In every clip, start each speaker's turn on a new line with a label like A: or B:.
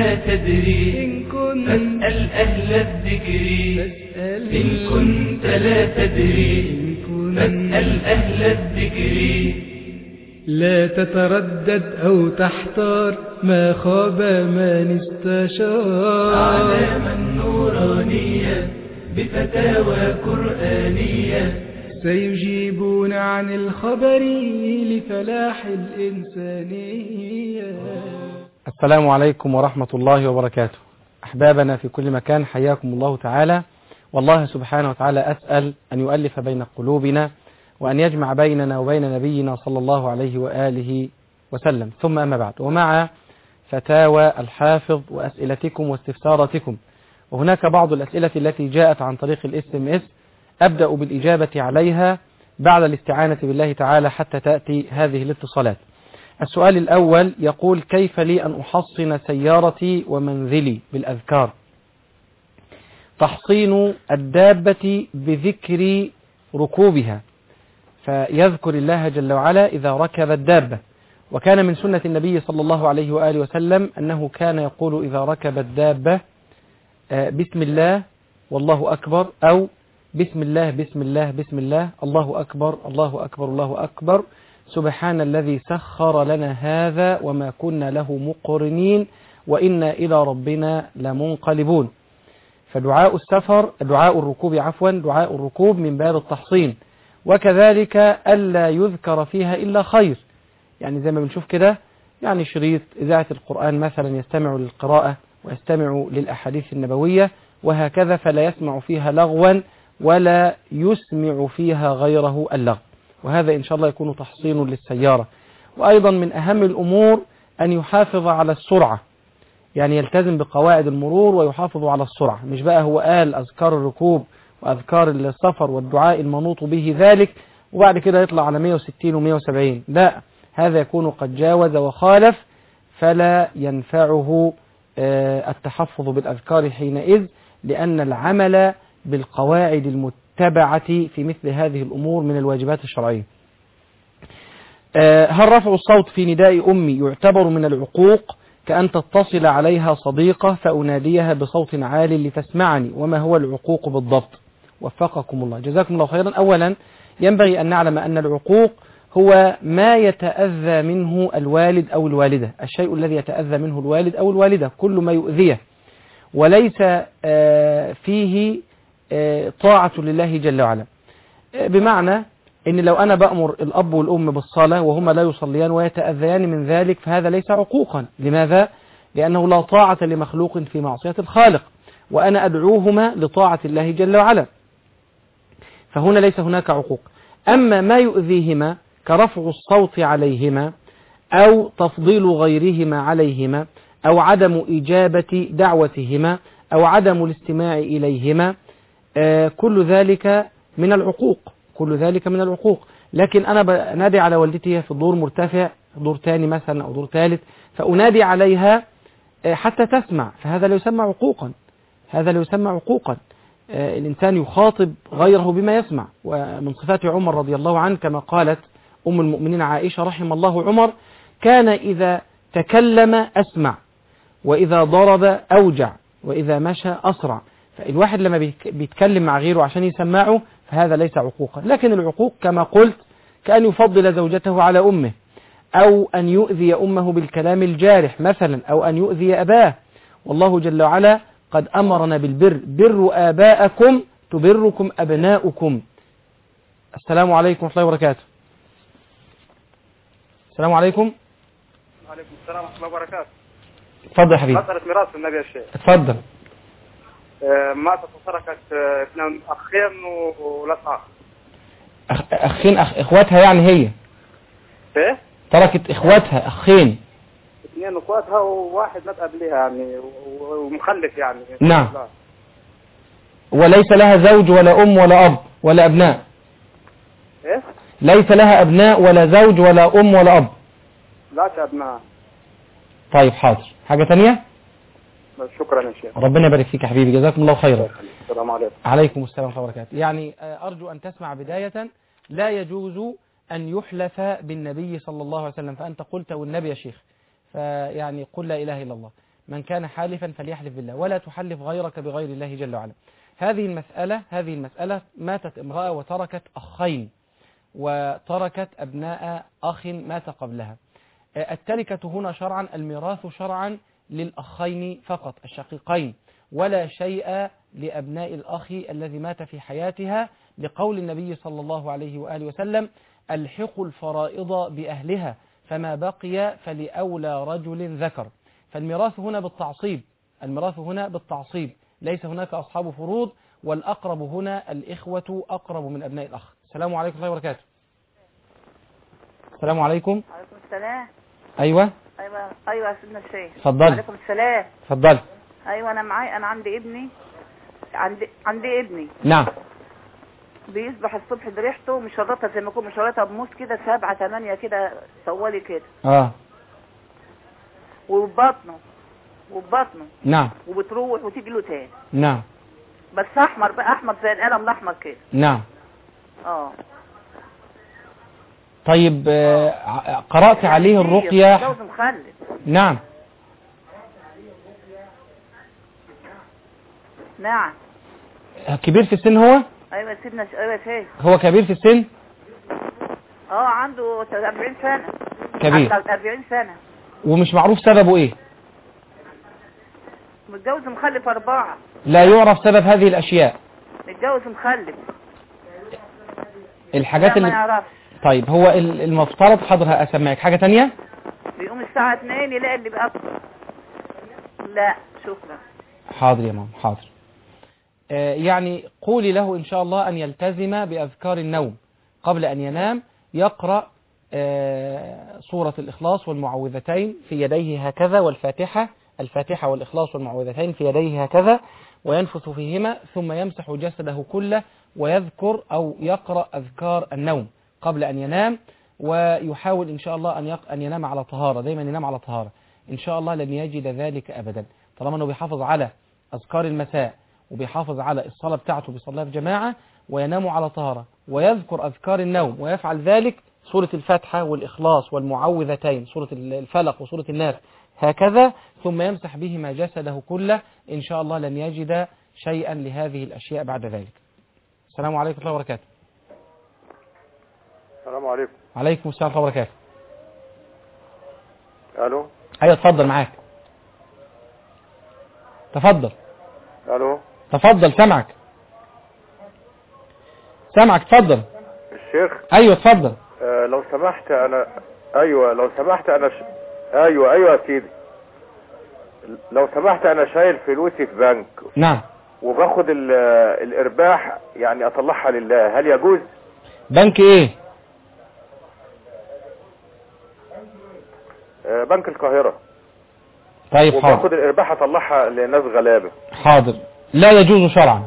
A: لا تدري
B: إن كنت
A: فاسأل أهل الذكر
B: فاسأل
A: إن كنت لا تدري
B: إن كنت
A: فاسأل أهل الذكر
B: لا تتردد أو تحتار ما خاب من استشار
A: أعلاما نورانية بفتاوى قرآنية
B: سيجيبون عن الخبر لفلاح الإنسانية
C: السلام عليكم ورحمة الله وبركاته أحبابنا في كل مكان حياكم الله تعالى والله سبحانه وتعالى أسأل أن يؤلف بين قلوبنا وأن يجمع بيننا وبين نبينا صلى الله عليه وآله وسلم ثم أما بعد ومع فتاوى الحافظ وأسئلتكم واستفساراتكم وهناك بعض الأسئلة التي جاءت عن طريق الاس ام اس أبدأ بالإجابة عليها بعد الاستعانة بالله تعالى حتى تأتي هذه الاتصالات السؤال الأول يقول كيف لي أن أحصن سيارتي ومنزلي بالأذكار تحصين الدابة بذكر ركوبها فيذكر الله جل وعلا إذا ركب الدابة وكان من سنة النبي صلى الله عليه وآله وسلم أنه كان يقول إذا ركب الدابة آه، بسم الله والله أكبر أو بسم الله بسم الله بسم الله الله أكبر الله أكبر الله أكبر سبحان الذي سخر لنا هذا وما كنا له مقرنين وإنا إلى ربنا لمنقلبون فدعاء السفر دعاء الركوب عفوا دعاء الركوب من باب التحصين وكذلك ألا يذكر فيها إلا خير يعني زي ما بنشوف كده يعني شريط إذاعة القرآن مثلا يستمع للقراءة ويستمع للأحاديث النبوية وهكذا فلا يسمع فيها لغوا ولا يسمع فيها غيره اللغو وهذا إن شاء الله يكون تحصين للسيارة وأيضا من أهم الأمور أن يحافظ على السرعة يعني يلتزم بقواعد المرور ويحافظ على السرعة مش بقى هو قال أذكار الركوب وأذكار السفر والدعاء المنوط به ذلك وبعد كده يطلع على 160 و170 لا هذا يكون قد جاوز وخالف فلا ينفعه آه، التحفظ بالأذكار حينئذ لأن العمل بالقواعد المتبعة في مثل هذه الأمور من الواجبات الشرعية آه، هل رفع الصوت في نداء أمي يعتبر من العقوق كأن تتصل عليها صديقة فأناديها بصوت عال لتسمعني وما هو العقوق بالضبط وفقكم الله جزاكم الله خيرا أولا ينبغي أن نعلم أن العقوق هو ما يتأذى منه الوالد أو الوالدة الشيء الذي يتأذى منه الوالد أو الوالدة كل ما يؤذيه وليس آه، فيه آه، طاعة لله جل وعلا آه، بمعنى ان لو انا بأمر الاب والام بالصلاة وهما لا يصليان ويتأذيان من ذلك فهذا ليس عقوقا لماذا؟ لأنه لا طاعة لمخلوق في معصية الخالق وأنا أدعوهما لطاعة الله جل وعلا فهنا ليس هناك عقوق أما ما يؤذيهما كرفع الصوت عليهما أو تفضيل غيرهما عليهما أو عدم إجابة دعوتهما أو عدم الاستماع إليهما آه، كل ذلك من العقوق كل ذلك من العقوق لكن أنا بنادي على والدتي في دور مرتفع دور تاني مثلا أو دور ثالث فأنادي عليها آه، حتى تسمع فهذا لا يسمى عقوقا هذا لا يسمى عقوقا آه، الإنسان يخاطب غيره بما يسمع ومن صفات عمر رضي الله عنه كما قالت أم المؤمنين عائشة رحم الله عمر كان إذا تكلم أسمع وإذا ضرب أوجع وإذا مشى أسرع فالواحد لما بيك- بيتكلم مع غيره عشان يسمعه فهذا ليس عقوقا لكن العقوق كما قلت كأن يفضل زوجته على أمه أو أن يؤذي أمه بالكلام الجارح مثلا أو أن يؤذي أباه والله جل وعلا قد أمرنا بالبر بروا آباءكم تبركم أبناؤكم السلام عليكم ورحمة الله وبركاته السلام عليكم
D: وعليكم السلام ورحمة الله وبركاته.
C: اتفضل يا حبيبي
D: مسألة ميراث النبي يا شيخ.
C: اتفضل
D: آه، ماتت وتركت آه، اثنين أخين و- وولد آخر.
C: أخ... أخين أخ... إخواتها يعني هي
D: إيه؟
C: تركت إخواتها أخين
D: اثنين أخواتها وواحد مات قبلها يعني و- ومخلف يعني.
C: نعم.
D: لا.
C: وليس لها زوج ولا أم ولا أب ولا أبناء
D: إيه؟
C: ليس لها أبناء ولا زوج ولا أم ولا أب
D: لا أبناء.
C: طيب حاضر حاجة تانية
D: بس شكرا يا شيخ.
C: ربنا يبارك فيك يا حبيبي جزاكم الله خيرا
D: السلام عليكم.
C: عليكم السلام ورحمة الله وبركاته يعني آه، أرجو أن تسمع بداية لا يجوز أن يحلف بالنبي صلى الله عليه وسلم فأنت قلت والنبي يا شيخ فيعني قل لا إله إلا الله من كان حالفا فليحلف بالله ولا تحلف غيرك بغير الله جل وعلا هذه المسألة هذه المسألة ماتت امرأة وتركت أخين وتركت أبناء أخ مات قبلها آه، التركة هنا شرعا الميراث شرعا للأخين فقط الشقيقين ولا شيء لأبناء الأخ الذي مات في حياتها لقول النبي صلى الله عليه وآله وسلم الحقوا الفرائض بأهلها فما بقي فلأولى رجل ذكر فالميراث هنا بالتعصيب الميراث هنا بالتعصيب ليس هناك أصحاب فروض والأقرب هنا الإخوة أقرب من أبناء الأخ السلام عليكم ورحمة الله وبركاته السلام عليكم
E: عليكم السلام
C: أيوة
E: ايوه ايوه يا سيدنا الشيخ
C: اتفضلي.
E: عليكم السلام
C: اتفضل
E: ايوه انا معاي انا عندي ابني عندي عندي ابني
C: نعم
E: بيصبح الصبح بريحته مشرطه زي ما يكون مشرطه بموس كده سبعة ثمانية كده طوالي كده
C: آه
E: وببطنه وببطنه
C: نعم
E: وبتروح وتيجي له تاني
C: نعم
E: بس احمر بقى احمر زي القلم الاحمر كده
C: نعم
E: اه
C: طيب آه، ع- قرأت عليه الرقية
E: متجوز مخلف
C: نعم
E: نعم
C: كبير في السن هو
E: ايوه يا سيدنا ايوه يا شيخ
C: هو كبير في السن
E: اه عنده 40 سنه
C: كبير
E: عنده 40 سنه
C: ومش معروف سببه ايه
E: متجوز مخلف اربعه
C: لا يعرف سبب هذه الأشياء
E: متجوز مخلف
C: الحاجات
E: لا ما
C: اللي
E: يعرفش
C: طيب هو ال- المفترض حاضر هسمعك حاجة تانية
E: بيقوم الساعة 2 يلاقي اللي بقى لا شكرا
C: حاضر يا ماما حاضر آه، يعني قولي له إن شاء الله أن يلتزم بأذكار النوم قبل أن ينام يقرأ آه، سورة الإخلاص والمعوذتين في يديه هكذا والفاتحة الفاتحة والإخلاص والمعوذتين في يديه هكذا وينفث فيهما ثم يمسح جسده كله ويذكر أو يقرأ أذكار النوم قبل أن ينام ويحاول إن شاء الله أن, يق... أن ينام على طهارة دايما ينام على طهارة إن شاء الله لن يجد ذلك أبدا طالما أنه بيحافظ على أذكار المساء وبيحافظ على الصلاة بتاعته بيصليها في جماعة وينام على طهارة ويذكر أذكار النوم ويفعل ذلك سورة الفاتحة والإخلاص والمعوذتين سورة الفلق وسورة الناس هكذا ثم يمسح بهما جسده كله إن شاء الله لن يجد شيئا لهذه الأشياء بعد ذلك السلام عليكم ورحمة الله وبركاته
F: السلام عليكم
C: عليكم السلام ورحمة الله وبركاته
F: الو
C: أيوة اتفضل معاك تفضل
F: الو
C: تفضل سمعك سمعك تفضل
F: الشيخ
C: ايوه اتفضل
F: آه لو سمحت انا ايوه لو سمحت انا ش... ايوه ايوه يا سيدي لو سمحت انا شايل فلوسي في بنك
C: نعم
F: وباخد ال... الارباح يعني اطلعها لله هل يجوز
C: بنك ايه
F: آه بنك القاهرة
C: طيب حاضر
F: وباخد الارباح اطلعها لناس غلابة
C: حاضر لا يجوز شرعا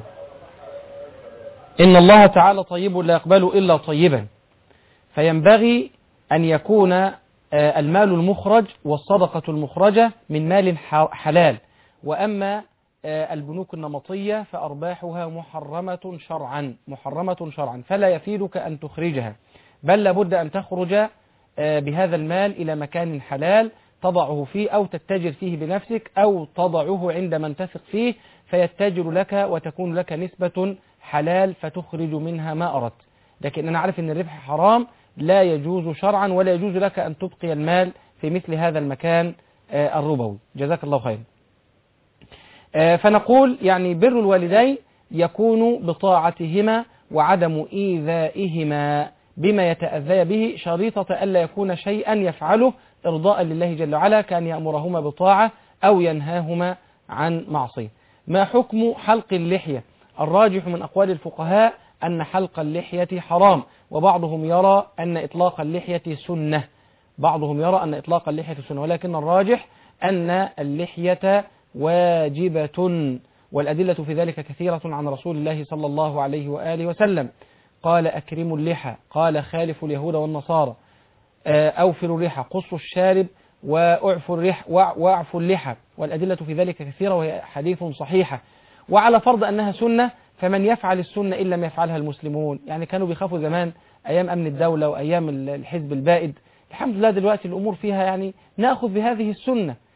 C: إن الله تعالى طيب لا يقبل إلا طيبا فينبغي أن يكون آه، المال المخرج والصدقة المخرجة من مال ح- حلال وأما آه، البنوك النمطية فأرباحها محرمة شرعا محرمة شرعا فلا يفيدك أن تخرجها بل لابد أن تخرج آه، بهذا المال إلى مكان حلال تضعه فيه أو تتجر فيه بنفسك أو تضعه عند من تثق فيه فيتجر لك وتكون لك نسبة حلال فتخرج منها ما أردت لكن أنا عارف أن الربح حرام لا يجوز شرعا ولا يجوز لك أن تبقي المال في مثل هذا المكان آه، الربوي جزاك الله خيرا آه، فنقول يعني بر الوالدين يكون بطاعتهما وعدم إيذائهما بما يتأذى به شريطة ألا يكون شيئا يفعله إرضاء لله جل وعلا كان يأمرهما بطاعة أو ينهاهما عن معصية ما حكم حلق اللحية الراجح من أقوال الفقهاء أن حلق اللحية حرام وبعضهم يرى أن إطلاق اللحية سنة بعضهم يرى أن إطلاق اللحية سنة ولكن الراجح أن اللحية واجبة والأدلة في ذلك كثيرة عن رسول الله صلى الله عليه وآله وسلم قال أكرموا اللحى قال خالفوا اليهود والنصارى آه، أوفروا اللحى قصوا الشارب وأعفوا الرح وأعفوا اللحى والأدلة في ذلك كثيرة وهي حديث صحيحة وعلى فرض أنها سنة فمن يفعل السنة إن لم يفعلها المسلمون يعني كانوا بيخافوا زمان أيام أمن الدولة وأيام الحزب البائد الحمد لله دلوقتي الأمور فيها يعني نأخذ بهذه السنة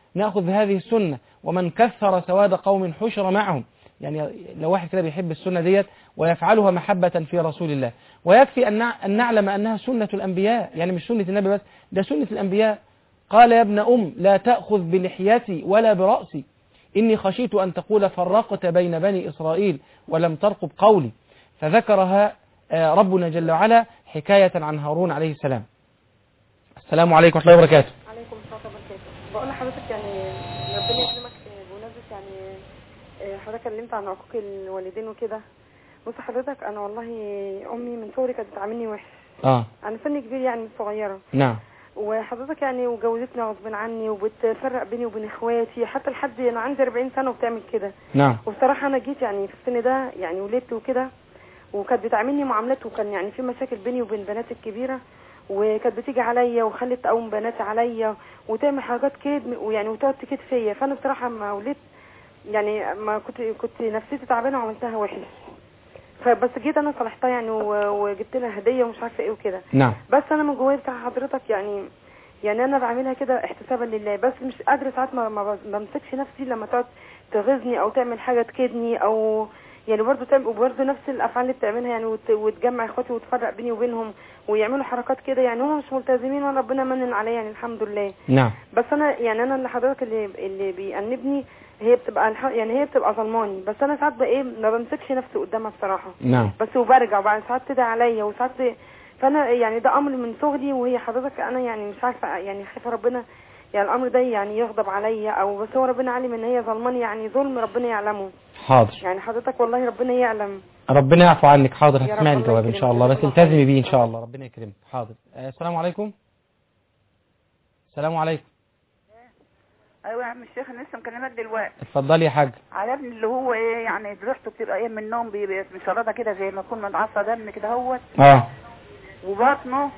C: نأخذ بهذه السنة ومن كثر سواد قوم حشر معهم يعني لو واحد كده بيحب السنة ديت ويفعلها محبة في رسول الله ويكفي أن نع- أن نعلم أنها سنة الأنبياء يعني مش سنة النبي بس ده سنة الأنبياء قال يا ابن أم لا تأخذ بلحيتي ولا برأسي إني خشيت أن تقول فرقت بين بني إسرائيل ولم ترقب قولي فذكرها آه، ربنا جل وعلا حكاية عن هارون عليه السلام السلام عليكم ورحمة الله وبركاته
G: عليكم السلام وبركاته بقول لحضرتك يعني ربنا يكرمك آه، بمناسبة يعني آه، حضرتك اتكلمت عن عقوق الوالدين وكده بص حضرتك انا والله امي من صغري كانت بتعاملني وحش
C: آه
G: انا سني كبير يعني مش صغيره
C: نعم
G: وحضرتك يعني وجوزتني غصب عني وبتفرق بيني وبين اخواتي حتى لحد انا عندي 40 سنه وبتعمل كده
C: نعم
G: وبصراحه انا جيت يعني في السن ده يعني ولدت وكده وكانت بتعاملني معاملات وكان يعني في مشاكل بيني وبين بناتي الكبيره وكانت بتيجي عليا وخلت تقوم بناتي عليا وتعمل حاجات كده ويعني وتقعد تكيد فيا فانا بصراحه ما ولدت يعني ما كنت كنت نفسيتي تعبانه وعملتها وحش فبس جيت انا صلحتها يعني و- وجبت لها هديه ومش عارفه ايه وكده
C: نعم
G: بس انا من جوايا بتاع حضرتك يعني يعني انا بعملها كده احتسابا لله بس مش قادره ساعات ما ما بمسكش نفسي لما تقعد تغيظني او تعمل حاجه تكيدني او يعني برضه تعمل وبرضه نفس الافعال اللي بتعملها يعني وت... وتجمع اخواتي وتفرق بيني وبينهم ويعملوا حركات كده يعني هم مش ملتزمين وانا ربنا منن عليا يعني الحمد لله
C: نعم
G: بس انا يعني انا اللي حضرتك اللي اللي بيأنبني هي بتبقى الح... يعني هي بتبقى ظلماني بس انا ساعات بقى ايه ما بمسكش نفسي قدامها بصراحه
C: نعم
G: بس وبرجع وبعد ساعات تدعي عليا وساعات فانا يعني ده امر من صغري وهي حضرتك انا يعني مش عارفه يعني خايفه ربنا يعني الامر ده يعني يغضب عليا او بس هو ربنا علم ان هي ظلماني يعني ظلم ربنا يعلمه
C: حاضر
G: يعني حضرتك والله ربنا يعلم
C: ربنا يعفو عنك حاضر
G: يا رب
C: هتسمعي
G: الله
C: الجواب ان
G: يكرمك.
C: شاء الله بس
G: جزاك الله
C: التزمي
G: خير.
C: بيه ان شاء الله ربنا يكرمك حاضر آه، السلام عليكم السلام عليكم
E: ايوه يا عم الشيخ انا لسه مكلمك دلوقتي
C: اتفضلي يا حاج
E: على ابني اللي هو ايه يعني ريحته بتبقى ايه من النوم بيبقى مشرده كده زي ما يكون متعصى دم كده هوت
C: اه
E: وبطنه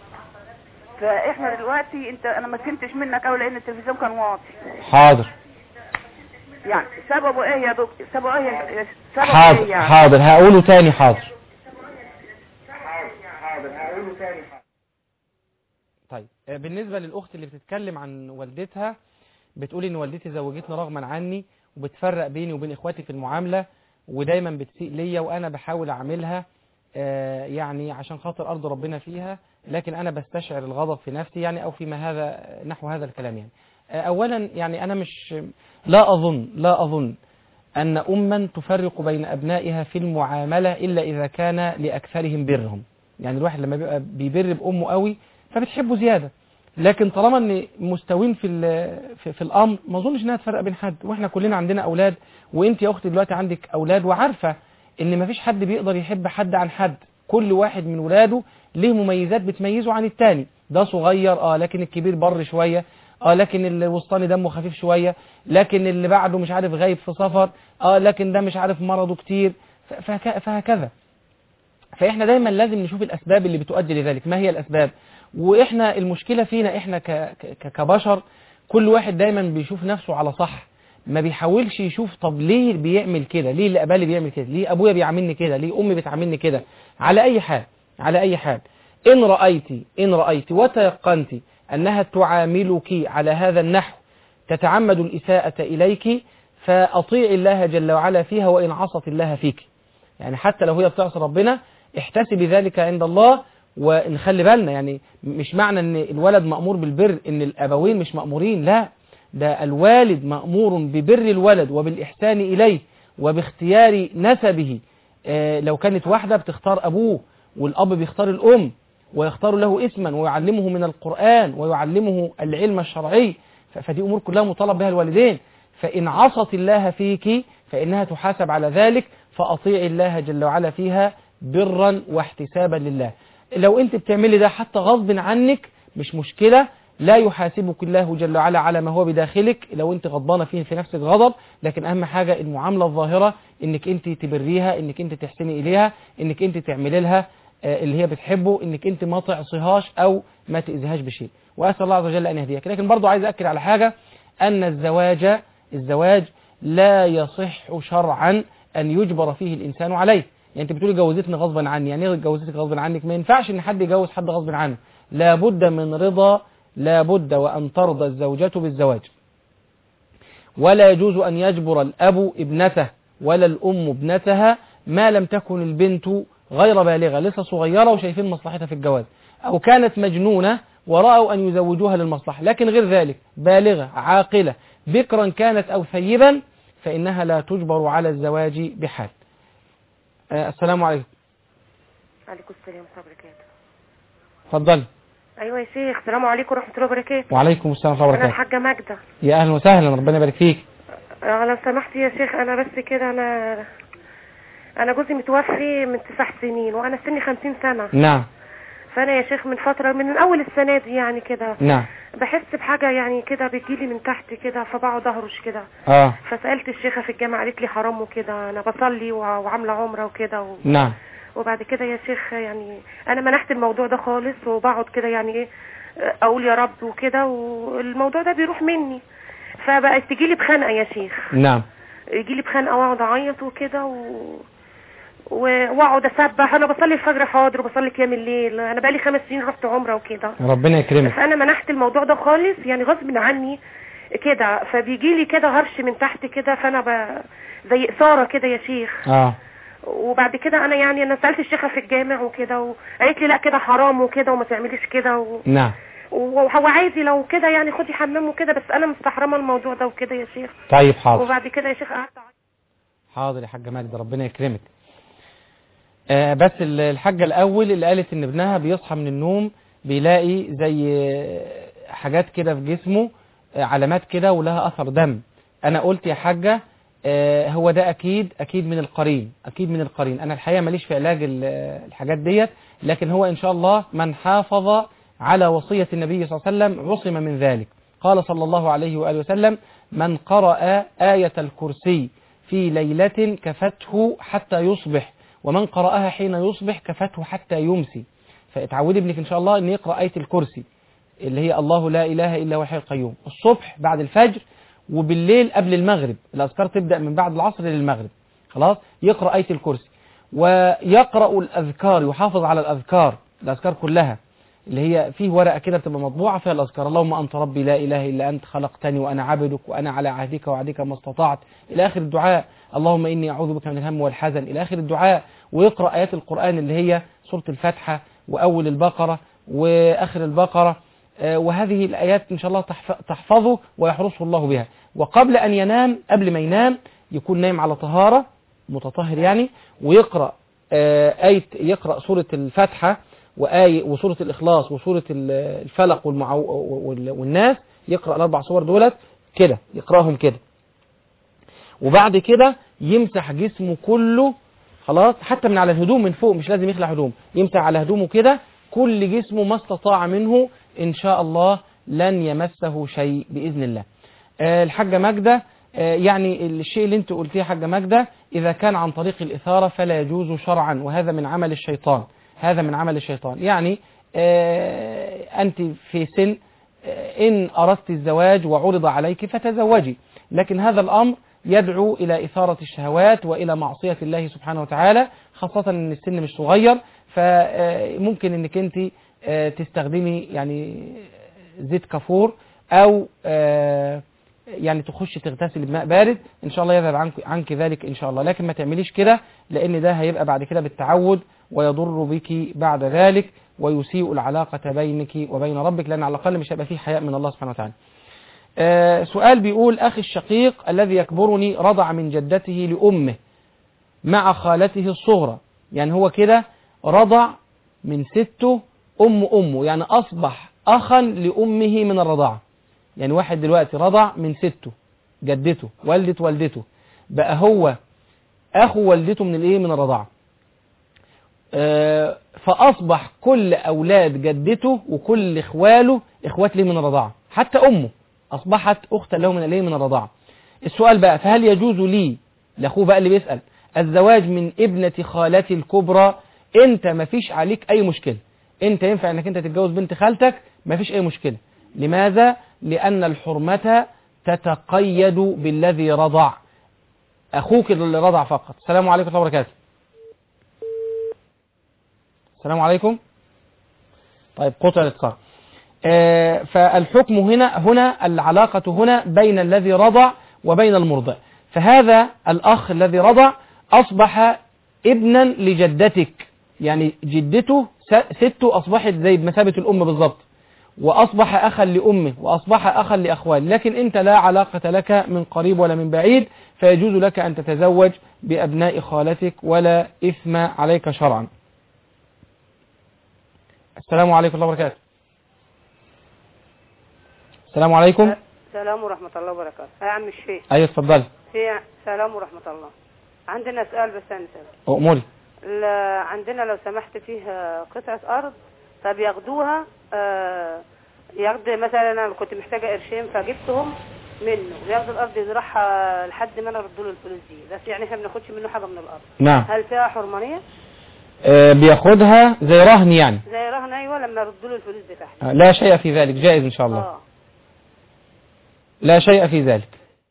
E: فاحنا دلوقتي انت انا ما فهمتش منك قوي لان التلفزيون كان واطي
C: حاضر
E: يعني سببه ايه يا دكتور سببه ايه يا- سببه
C: حاضر
E: ايه يعني
C: حاضر هقوله تاني حاضر طيب آه، بالنسبة للأخت اللي بتتكلم عن والدتها بتقول إن والدتي زوجتني رغما عني وبتفرق بيني وبين إخواتي في المعاملة ودايما بتسيء ليا وأنا بحاول أعملها آه، يعني عشان خاطر أرض ربنا فيها لكن أنا بستشعر الغضب في نفسي يعني أو فيما هذا نحو هذا الكلام يعني آه، أولا يعني أنا مش لا أظن لا أظن أن أما تفرق بين أبنائها في المعاملة إلا إذا كان لأكثرهم برهم يعني الواحد لما بيبقى بيبر بأمه قوي فبتحبه زيادة لكن طالما ان مستوين في ال- في, في الامر ما اظنش انها تفرق بين حد واحنا كلنا عندنا اولاد وانت يا اختي دلوقتي عندك اولاد وعارفه ان ما فيش حد بيقدر يحب حد عن حد كل واحد من ولاده ليه مميزات بتميزه عن التاني ده صغير اه لكن الكبير بر شويه اه لكن الوسطاني دمه خفيف شويه لكن اللي بعده مش عارف غايب في سفر اه لكن ده مش عارف مرضه كتير ف- فهك- فهكذا فاحنا دايما لازم نشوف الاسباب اللي بتؤدي لذلك ما هي الاسباب واحنا المشكله فينا احنا ك- ك- كبشر كل واحد دايما بيشوف نفسه على صح ما بيحاولش يشوف طب ليه بيعمل كده ليه اللي قبالي بيعمل كده ليه ابويا بيعاملني كده ليه امي بتعاملني كده على اي حال على اي حال ان رايت ان رايت وتيقنت انها تعاملك على هذا النحو تتعمد الاساءه اليك فاطيع الله جل وعلا فيها وان عصت الله فيك يعني حتى لو هي بتعصي ربنا احتسبي ذلك عند الله ونخلي بالنا يعني مش معنى ان الولد مأمور بالبر ان الابوين مش مأمورين لا ده الوالد مأمور ببر الولد وبالإحسان إليه وباختيار نسبه آه، لو كانت واحدة بتختار أبوه والأب بيختار الأم ويختار له اسما ويعلمه من القرآن ويعلمه العلم الشرعي ف- فدي أمور كلها مطالب بها الوالدين فإن عصت الله فيك فإنها تحاسب على ذلك فأطيع الله جل وعلا فيها برا واحتسابا لله لو أنت بتعملي ده حتى غصب عنك مش مشكلة لا يحاسبك الله جل وعلا على ما هو بداخلك لو انت غضبانه فيه في نفسك غضب لكن اهم حاجه المعامله الظاهره انك انت تبريها انك انت تحسني اليها انك انت تعملي لها آه، اللي هي بتحبه انك انت ما تعصيهاش او ما تاذيهاش بشيء واسال الله عز وجل ان يهديك لكن برضو عايز اكد على حاجه ان الزواج الزواج لا يصح شرعا ان يجبر فيه الانسان عليه يعني انت بتقولي جوزتني غصبا عني يعني ايه جوزتك غصبا عنك ما ينفعش ان حد يجوز حد غصبا عنه لابد من رضا لابد وان ترضى الزوجة بالزواج ولا يجوز أن يجبر الأب ابنته ولا الأم ابنتها ما لم تكن البنت غير بالغة لسه صغيرة وشايفين مصلحتها في الجواز أو كانت مجنونة ورأوا أن يزوجوها للمصلحة لكن غير ذلك بالغة عاقلة بكرا كانت أو ثيبا فإنها لا تجبر على الزواج بحال آه السلام عليكم
H: عليكم السلام ورحمة الله وبركاته
C: اتفضلي
H: أيوة يا شيخ السلام عليكم ورحمة الله وبركاته
C: وعليكم السلام ورحمة الله
H: أنا
C: وبركاته
H: الحاجة ماجدة
C: يا أهلا وسهلا ربنا يبارك فيك
H: آه، لو سمحت يا شيخ أنا بس كده أنا أنا جوزي متوفي من تسع سنين وأنا سني خمسين سنة
C: نعم
H: فأنا يا شيخ من فترة من أول السنة دي يعني كده
C: نعم
H: بحس بحاجة يعني كده بتجيلي من تحت كده فبقعد أهرش كده
C: اه
H: فسألت الشيخة في الجامعة قالت لي حرام وكده أنا بصلي وع- وعاملة عمرة وكده و...
C: نعم
H: وبعد كده يا شيخ يعني انا منحت الموضوع ده خالص وبقعد كده يعني ايه اقول يا رب وكده والموضوع ده بيروح مني فبقت تجيلي بخنقه يا شيخ
C: نعم
H: يجيلي بخنقه واقعد اعيط وكده و... و- واقعد اسبح انا بصلي الفجر حاضر وبصلي قيام الليل انا بقالي خمس سنين رحت عمره وكده
C: ربنا يكرمك
H: فانا منحت الموضوع ده خالص يعني غصب عني كده فبيجي لي كده هرش من تحت كده فانا ب... زي اثاره كده يا شيخ
C: اه
H: وبعد كده انا يعني انا سالت الشيخه في الجامع وكده وقالت لي لا كده حرام وكده وما تعمليش كده و...
C: نعم
H: وهو عادي لو كده يعني خدي حمام وكده بس انا مستحرمه الموضوع ده وكده يا شيخ
C: طيب حاضر
H: وبعد كده يا شيخ قعدت أعيط.
C: حاضر يا حاجة ماجدة ربنا يكرمك آه بس ال- الحاجة الأول اللي قالت إن ابنها بيصحى من النوم بيلاقي زي آه، حاجات كده في جسمه آه، علامات كده ولها أثر دم أنا قلت يا حاجة آه، هو ده أكيد أكيد من القرين أكيد من القرين أنا الحقيقة ماليش في علاج ال- الحاجات ديت لكن هو إن شاء الله من حافظ على وصية النبي صلى الله عليه وسلم عصم من ذلك قال صلى الله عليه وآله وسلم من قرأ آية الكرسي في ليلة كفته حتى يصبح ومن قرأها حين يصبح كفته حتى يمسي فاتعودي ابنك إن شاء الله أن يقرأ آية الكرسي اللي هي الله لا إله إلا هو الحي القيوم الصبح بعد الفجر وبالليل قبل المغرب الأذكار تبدأ من بعد العصر للمغرب خلاص يقرأ آية الكرسي ويقرأ الأذكار يحافظ على الأذكار الأذكار كلها اللي هي فيه ورقة كده بتبقى مطبوعة فيها الأذكار اللهم أنت ربي لا إله إلا أنت خلقتني وأنا عبدك وأنا على عهدك وعهدك ما استطعت إلى آخر الدعاء اللهم إني أعوذ بك من الهم والحزن إلى آخر الدعاء ويقرأ آيات القرآن اللي هي سورة الفاتحة وأول البقرة وآخر البقرة آه، وهذه الآيات إن شاء الله تحف- تحفظه ويحرسه الله بها وقبل أن ينام قبل ما ينام يكون نايم على طهارة متطهر يعني ويقرأ آه، آية يقرأ سورة الفاتحة وآية وسورة الإخلاص وسورة ال- الفلق والمعو وال- والناس يقرأ الأربع صور دولت كده يقرأهم كده وبعد كده يمسح جسمه كله خلاص حتى من على الهدوم من فوق مش لازم يخلع هدوم يمسح على هدومه كده كل جسمه ما استطاع منه إن شاء الله لن يمسه شيء بإذن الله آه، الحاجة ماجدة آه، يعني الشيء اللي انت قلتيه يا حاجة ماجدة إذا كان عن طريق الإثارة فلا يجوز شرعا وهذا من عمل الشيطان هذا من عمل الشيطان يعني آه، أنت في سن آه، إن أردت الزواج وعرض عليك فتزوجي لكن هذا الأمر يدعو إلى إثارة الشهوات وإلى معصية الله سبحانه وتعالى خاصة أن السن مش صغير فممكن أنك أنت آه، تستخدمي يعني زيت كافور أو آه، يعني تخش تغتسل بماء بارد ان شاء الله يذهب عنك, عنك ذلك ان شاء الله لكن ما تعمليش كده لان ده هيبقى بعد كده بالتعود ويضر بك بعد ذلك ويسيء العلاقة بينك وبين ربك لان على الاقل مش هيبقى فيه حياء من الله سبحانه وتعالى آه سؤال بيقول اخي الشقيق الذي يكبرني رضع من جدته لامه مع خالته الصغرى يعني هو كده رضع من سته ام امه يعني اصبح اخا لامه من الرضاعه يعني واحد دلوقتي رضع من سته جدته والدة والدته بقى هو اخو والدته من الايه من الرضاعه آه، فاصبح كل اولاد جدته وكل اخواله اخوات ليه من الرضاعه حتى امه اصبحت اختا له من الايه من الرضاعه السؤال بقى فهل يجوز لي لاخوه بقى اللي بيسال الزواج من ابنه خالتي الكبرى انت ما فيش عليك اي مشكله انت ينفع انك انت تتجوز بنت خالتك ما فيش اي مشكله لماذا لان الحرمه تتقيد بالذي رضع اخوك اللي رضع فقط السلام عليكم ورحمه الله وبركاته السلام عليكم طيب قطع الاتصال آه، فالحكم هنا هنا العلاقة هنا بين الذي رضع وبين المرضع فهذا الأخ الذي رضع أصبح ابنا لجدتك يعني جدته س- سته أصبحت زي بمثابة الأم بالضبط وأصبح أخا لأمه وأصبح أخا لأخواله لكن أنت لا علاقة لك من قريب ولا من بعيد فيجوز لك أن تتزوج بأبناء خالتك ولا إثم عليك شرعا السلام عليكم ورحمة الله وبركاته السلام عليكم
I: السلام ورحمة الله وبركاته يا عم الشيخ
C: أيوة اتفضل
I: هي سلام ورحمة الله عندنا سؤال بس أنا سؤال
C: أموري
I: ال- عندنا لو سمحت فيه قطعة أرض فبياخدوها آه، ياخد مثلا أنا كنت محتاجة قرشين فجبتهم منه وياخد الأرض يزرعها لحد ما أنا أرد له الفلوس دي بس يعني إحنا ما بناخدش منه حاجة من الأرض
C: نعم
I: هل فيها حرمانية؟
C: آه، بياخدها زي رهن يعني
I: زي رهن أيوة لما أرد له الفلوس بتاعتي
C: آه، لا شيء في ذلك جائز إن شاء الله
I: اه
C: لا شيء في ذلك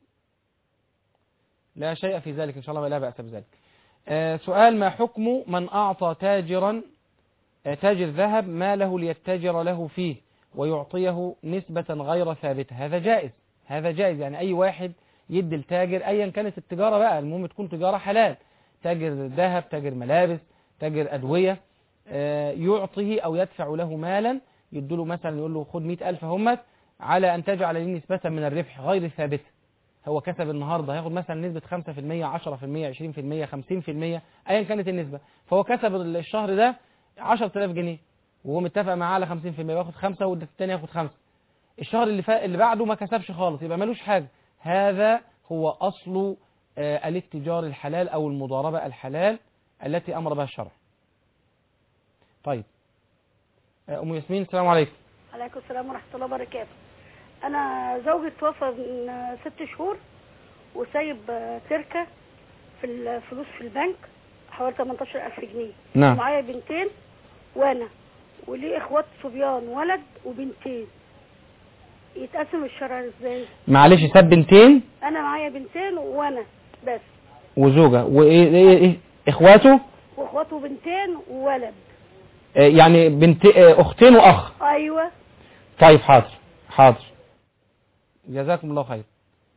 C: لا شيء في ذلك إن شاء الله لا بأس بذلك آه، سؤال ما حكم من أعطى تاجرا آه، تاجر ذهب ماله ليتاجر له فيه ويعطيه نسبة غير ثابتة هذا جائز هذا جائز يعني أي واحد يدي التاجر أيا كانت التجارة بقى المهم تكون تجارة حلال تاجر ذهب تاجر ملابس تاجر أدوية آه، يعطيه أو يدفع له مالا يديله مثلا يقول له خد مئة ألف همت على أن تجعل لي نسبة من الربح غير ثابتة هو كسب النهاردة هياخد مثلا نسبة 5% 10% 20% 50% أيا كانت النسبة فهو كسب الشهر ده 10000 جنيه وهو متفق معاه على 50% ياخد خمسة والتاني ياخد خمسة الشهر اللي فا... اللي بعده ما كسبش خالص يبقى ملوش حاجة هذا هو أصل آه، الاتجار الحلال أو المضاربة الحلال التي أمر بها الشرع طيب آه، أم ياسمين السلام عليكم
J: عليكم السلام ورحمة الله وبركاته أنا زوجي توفى من ست شهور وسايب آه، تركة في الفلوس في البنك حوالي 18000 جنيه
C: نعم.
J: معايا بنتين وأنا وليه إخوات صبيان ولد وبنتين يتقسم الشرع ازاي
C: معلش ساب بنتين
J: أنا معايا بنتين وأنا بس
C: وزوجة وإيه إيه إيه إخواته
J: وإخواته بنتين وولد
C: آه، يعني بنت آه، أختين وأخ
J: أيوة
C: طيب حاضر حاضر جزاكم الله خير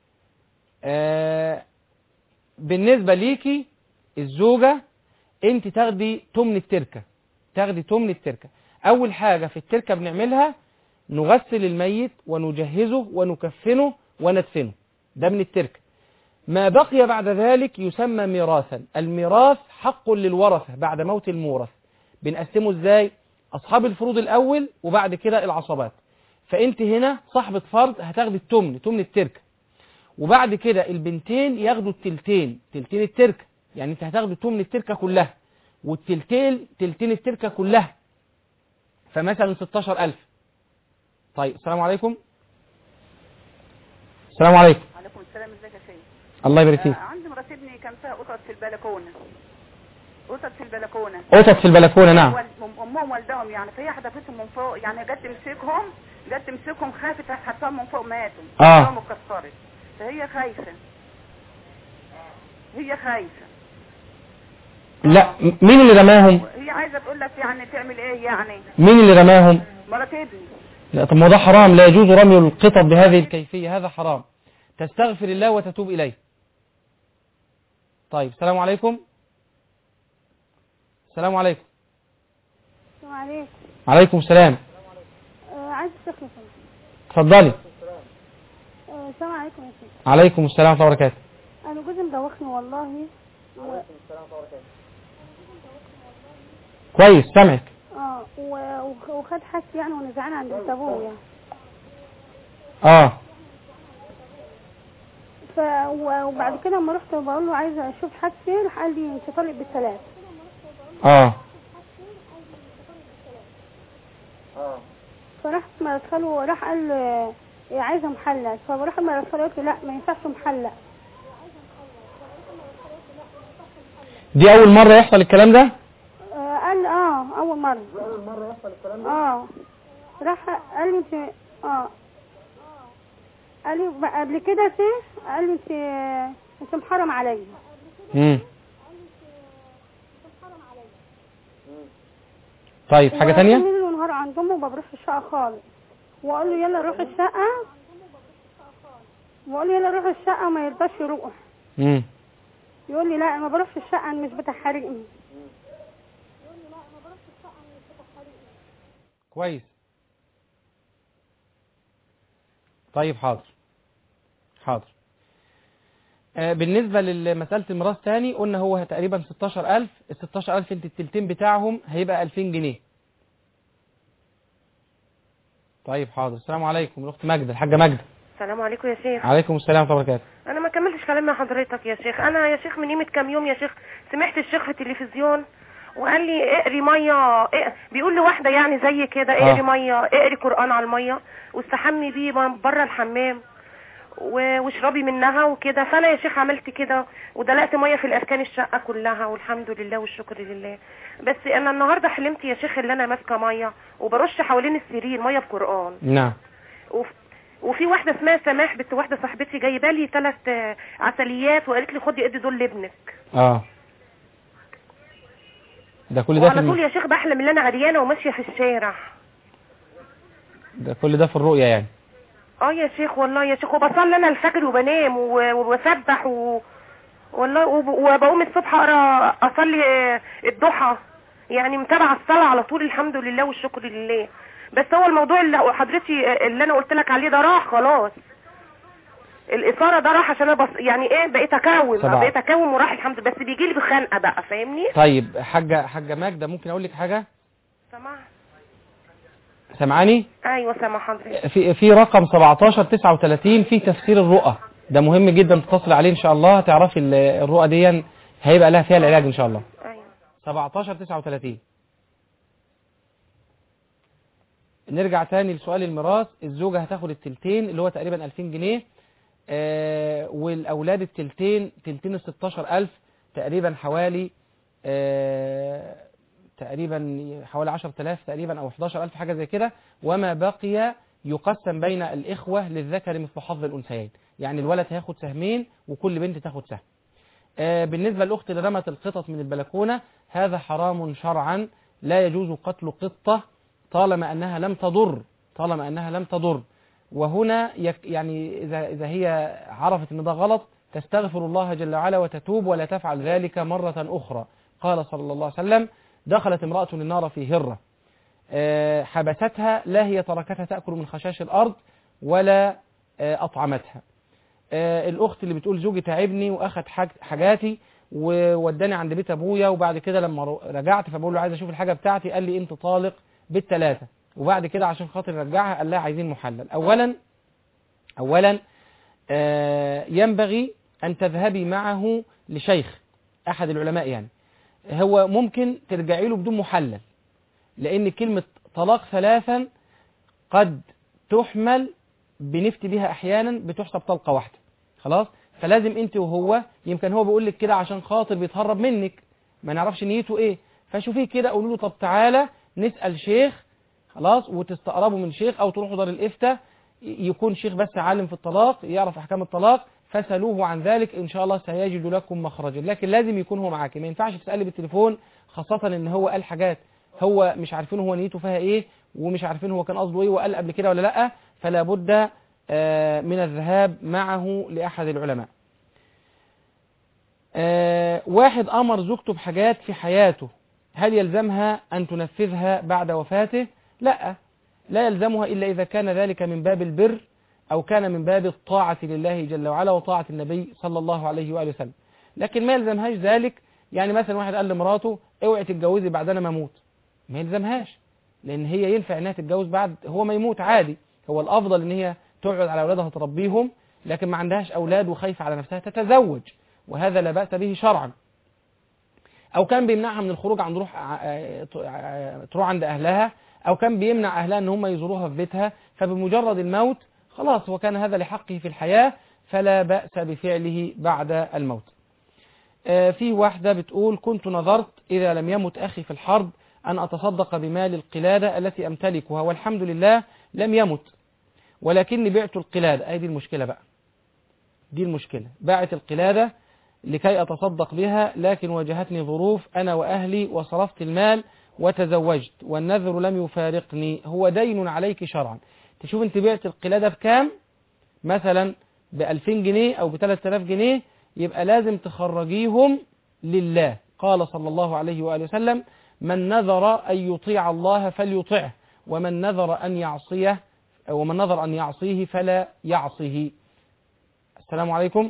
C: آه بالنسبة ليكي الزوجة انت تاخدي تمن التركة تاخدي تمن التركة اول حاجة في التركة بنعملها نغسل الميت ونجهزه ونكفنه وندفنه ده من التركة ما بقي بعد ذلك يسمى ميراثا الميراث حق للورثة بعد موت المورث بنقسمه ازاي اصحاب الفروض الاول وبعد كده العصبات فانت هنا صاحبة فرض هتاخدي التمن تمن التركة وبعد كده البنتين ياخدوا التلتين تلتين التركة يعني انت هتاخدي تمن التركة كلها والتلتين تلتين التركة كلها فمثلا 16000 طيب السلام عليكم السلام عليكم
E: عليكم السلام ازيك يا سيدي
C: الله يبارك فيك
E: آه عندي مرات ابني كان فيها قطط في البلكونه قطط في البلكونه
C: قطط في البلكونة نعم
E: وال- أم- امهم والدهم يعني فهي حدفتهم من فوق يعني جت تمسكهم جت تمسكهم خافت حطاهم من فوق ماتوا
C: آه.
E: رجلهم اتكسرت فهي خايفه هي خايفه
C: لا م- مين اللي رماهم
E: هي عايزه تقول لك يعني تعمل ايه يعني
C: مين اللي رماهم
E: مرات ابني
C: لا طب ما ده حرام لا يجوز رمي القطط بهذه الكيفية هذا حرام تستغفر الله وتتوب إليه طيب السلام عليكم السلام عليكم
J: السلام عليكم
C: عليكم السلام
J: آه عايز الشيخ لو سمحت.
C: اتفضلي
J: آه، السلام عليكم يا شيخ
C: عليكم السلام ورحمة الله وبركاته
J: انا جوزي مدوخني والله و...
C: كويس سامعك
J: اه و- وخ- وخد حاجتي يعني ونزعنا عند بنت ابويا
C: اه
J: ف و- وبعد كده لما رحت بقول له عايزه اشوف حاجتي راح قال لي انت طالق بالثلاث
C: اه
J: فرحت ما ادخله راح قال آه، إيه عايزه محلق فبروح ما ادخله قلت له لا ما ينفعش محلق
C: دي أول مرة يحصل الكلام ده
J: آه، قال اه اول مره اول مره يحصل الكلام ده اه راح قال لي انت اه قال لي بقى قبل كده سي قال لي انت انت محرم عليا
C: مم. طيب حاجة تانية
J: ليل ونهار عند امه ما بروحش الشقه خالص واقول له يلا روح الشقه بقول يلا روح الشقة ما يرضاش يروح
C: امم
J: يقول لي لا ما بروحش الشقة أنا مش بتحرقني
C: كويس طيب حاضر حاضر آه، بالنسبة لمسألة الميراث تاني قلنا هو تقريبا 16000 ال 16000 انت التلتين بتاعهم هيبقى 2000 جنيه طيب حاضر السلام عليكم الأخت ماجدة الحاجة ماجدة
H: السلام عليكم يا شيخ
C: عليكم السلام ورحمة الله وبركاته
H: انا ما كملتش كلام مع حضرتك يا شيخ انا يا شيخ من قيمه كام يوم يا شيخ سمعت الشيخ في التلفزيون وقال لي اقري ميه اق- بيقول لواحده يعني زي كده
C: آه.
H: اقري ميه اقري قران على الميه واستحمي بيه بره الحمام و- واشربي منها وكده فانا يا شيخ عملت كده ودلقت ميه في الاركان الشقه كلها والحمد لله والشكر لله بس انا النهارده حلمت يا شيخ ان انا ماسكه ميه وبرش حوالين السرير ميه بقران
C: نعم
H: وف- وفي واحده اسمها سماح بنت واحده صاحبتي جايبه لي ثلاث عسليات وقالت لي خدي ادي دول لابنك
C: اه ده كل ده في
H: وعلى طول
C: الم...
H: يا شيخ بحلم ان انا عريانه وماشيه في الشارع
C: ده كل ده في الرؤية يعني
H: اه يا شيخ والله يا شيخ وبصلي انا الفجر وبنام و- وبسبح و... والله وب... وبقوم الصبح اقرا اصلي آه، الضحى يعني متابعه الصلاه على طول الحمد لله والشكر لله بس هو الموضوع اللي حضرتي آه، اللي انا قلت لك عليه ده راح خلاص الاثاره ده راح عشان انا بص... يعني ايه بقيت اكوم
C: سبعة.
H: بقيت اكوم وراح الحمد بس بيجي لي بخنقه بقى فاهمني
C: طيب حاجة حاجة ماجدة ممكن أقول لك حاجة
H: سامع
C: سامعاني
H: ايوه سامع حضرتك
C: في في رقم 17 39 في تفسير الرؤى ده مهم جدا تتصل عليه ان شاء الله هتعرفي ال- الرؤى دي هيبقى لها فيها العلاج ان شاء الله
H: ايوه
C: 17 39 نرجع تاني لسؤال الميراث الزوجة هتاخد التلتين اللي هو تقريبا 2000 جنيه آه والأولاد التلتين تلتين ال 16000 تقريبا حوالي آه تقريبا حوالي 10000 تقريبا أو 11000 حاجة زي كده وما بقي يقسم بين الإخوة للذكر مثل حظ الأنثيين يعني الولد هياخد سهمين وكل بنت تاخد سهم آه، بالنسبة للأخت اللي رمت القطط من البلكونة هذا حرام شرعا لا يجوز قتل قطة طالما أنها لم تضر طالما أنها لم تضر وهنا يك يعني إذا, إذا هي عرفت أن ده غلط تستغفر الله جل وعلا وتتوب ولا تفعل ذلك مرة أخرى قال صلى الله عليه وسلم دخلت امرأة النار في هرة آه، حبستها لا هي تركتها تأكل من خشاش الأرض ولا آه، أطعمتها آه، الأخت اللي بتقول زوجي تعبني وأخد حاج- حاجاتي ووداني عند بيت أبويا وبعد كده لما رو- رجعت فبقول له عايز أشوف الحاجة بتاعتي قال لي أنت طالق بالثلاثة وبعد كده عشان خاطر يرجعها قال لها عايزين محلل أولا أولا آه، ينبغي أن تذهبي معه لشيخ أحد العلماء يعني هو ممكن ترجعي له بدون محلل لأن كلمة طلاق ثلاثا قد تحمل بنفتي بها أحيانا بتحسب طلقة واحدة خلاص فلازم أنت وهو يمكن هو بيقول لك كده عشان خاطر بيتهرب منك ما نعرفش نيته إيه فشوفيه كده قولوا له طب تعالى نسأل شيخ خلاص وتستقربوا من شيخ أو تروحوا دار الإفتاء ي- يكون شيخ بس عالم في الطلاق يعرف أحكام الطلاق فسألوه عن ذلك إن شاء الله سيجد لكم مخرجا لكن لازم يكون هو معاك ما ينفعش تسألي بالتليفون خاصة إن هو قال حاجات هو مش عارفين هو نيته فيها إيه ومش عارفين هو كان قصده إيه وقال قبل كده ولا لأ فلا بد آه، من الذهاب معه لأحد العلماء آه، واحد أمر زوجته بحاجات في حياته هل يلزمها أن تنفذها بعد وفاته لا لا يلزمها إلا إذا كان ذلك من باب البر أو كان من باب الطاعة لله جل وعلا وطاعة النبي صلى الله عليه وآله وسلم لكن ما يلزمهاش ذلك يعني مثلا واحد قال لمراته اوعي تتجوزي بعد أنا ما أموت ما يلزمهاش لأن هي ينفع إنها تتجوز بعد هو ما يموت عادي هو الأفضل إن هي تقعد على أولادها تربيهم لكن ما عندهاش أولاد وخايفة على نفسها تتزوج وهذا لا بأس به شرعا أو كان بيمنعها من الخروج عن روح تروح عند أهلها أو كان بيمنع أهلها أن هم يزوروها في بيتها فبمجرد الموت خلاص وكان هذا لحقه في الحياة فلا بأس بفعله بعد الموت آه، في واحدة بتقول كنت نظرت إذا لم يمت أخي في الحرب أن أتصدق بمال القلادة التي أمتلكها والحمد لله لم يمت ولكني بعت القلادة أي دي المشكلة بقى دي المشكلة باعت القلادة لكي أتصدق بها لكن واجهتني ظروف أنا وأهلي وصرفت المال وتزوجت والنذر لم يفارقني هو دين عليك شرعا تشوف انت بعت القلادة بكام مثلا ب 2000 جنيه أو ب 3000 جنيه يبقى لازم تخرجيهم لله قال صلى الله عليه وآله وسلم من نذر أن يطيع الله فليطعه ومن نذر أن يعصيه ومن نذر أن يعصيه فلا يعصه السلام عليكم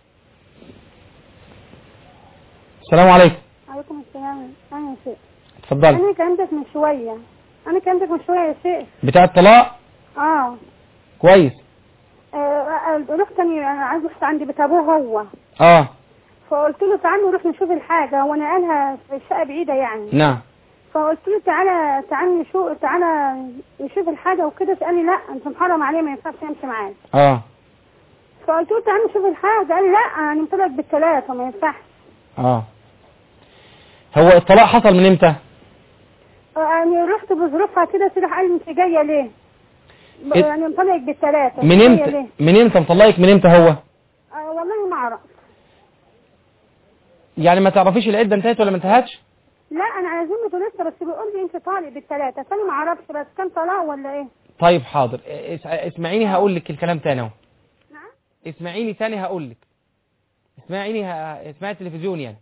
C: السلام عليكم
J: عليكم السلام انا يا شيخ
C: اتفضلي
J: انا كلمتك من شويه انا كلمتك من شويه يا شيخ
C: بتاع الطلاق
J: اه
C: كويس
J: آه، رحت تاني انا عايز رحت عند بيت ابوه هو
C: اه
J: فقلت له تعالى نروح نشوف الحاجه وانا قالها في الشقه بعيده يعني
C: نعم
J: فقلت له تعالى تعالى نشوف تعالى نشوف الحاجه وكده قال لي لا انت محرم عليه ما ينفعش يمشي معاك
C: اه
J: فقلت له تعالى نشوف الحاجه قال لي لا انا مطلق بالثلاثه ما ينفعش
C: اه هو الطلاق حصل من امتى
J: آه، يعني رحت بظروفها كده راح قال لي انت جايه ليه؟ ب-
C: إيه؟
J: يعني مطلق بالثلاثه
C: من
J: جاية
C: امتى
J: ليه؟
C: من امتى مطلقك من امتى هو
J: آه والله ما اعرف
C: يعني ما تعرفيش العده انتهت ولا ما انتهتش
J: لا انا على ذمته لسه بس بيقول لي انت طالق بالثلاثه فانا ما اعرفش بس كان طلاق ولا ايه؟
C: طيب حاضر اس- اسمعيني هقول لك الكلام تاني اهو
J: نعم
C: اسمعيني تاني هقول لك اسمعيني ه... اسمعي التلفزيون يعني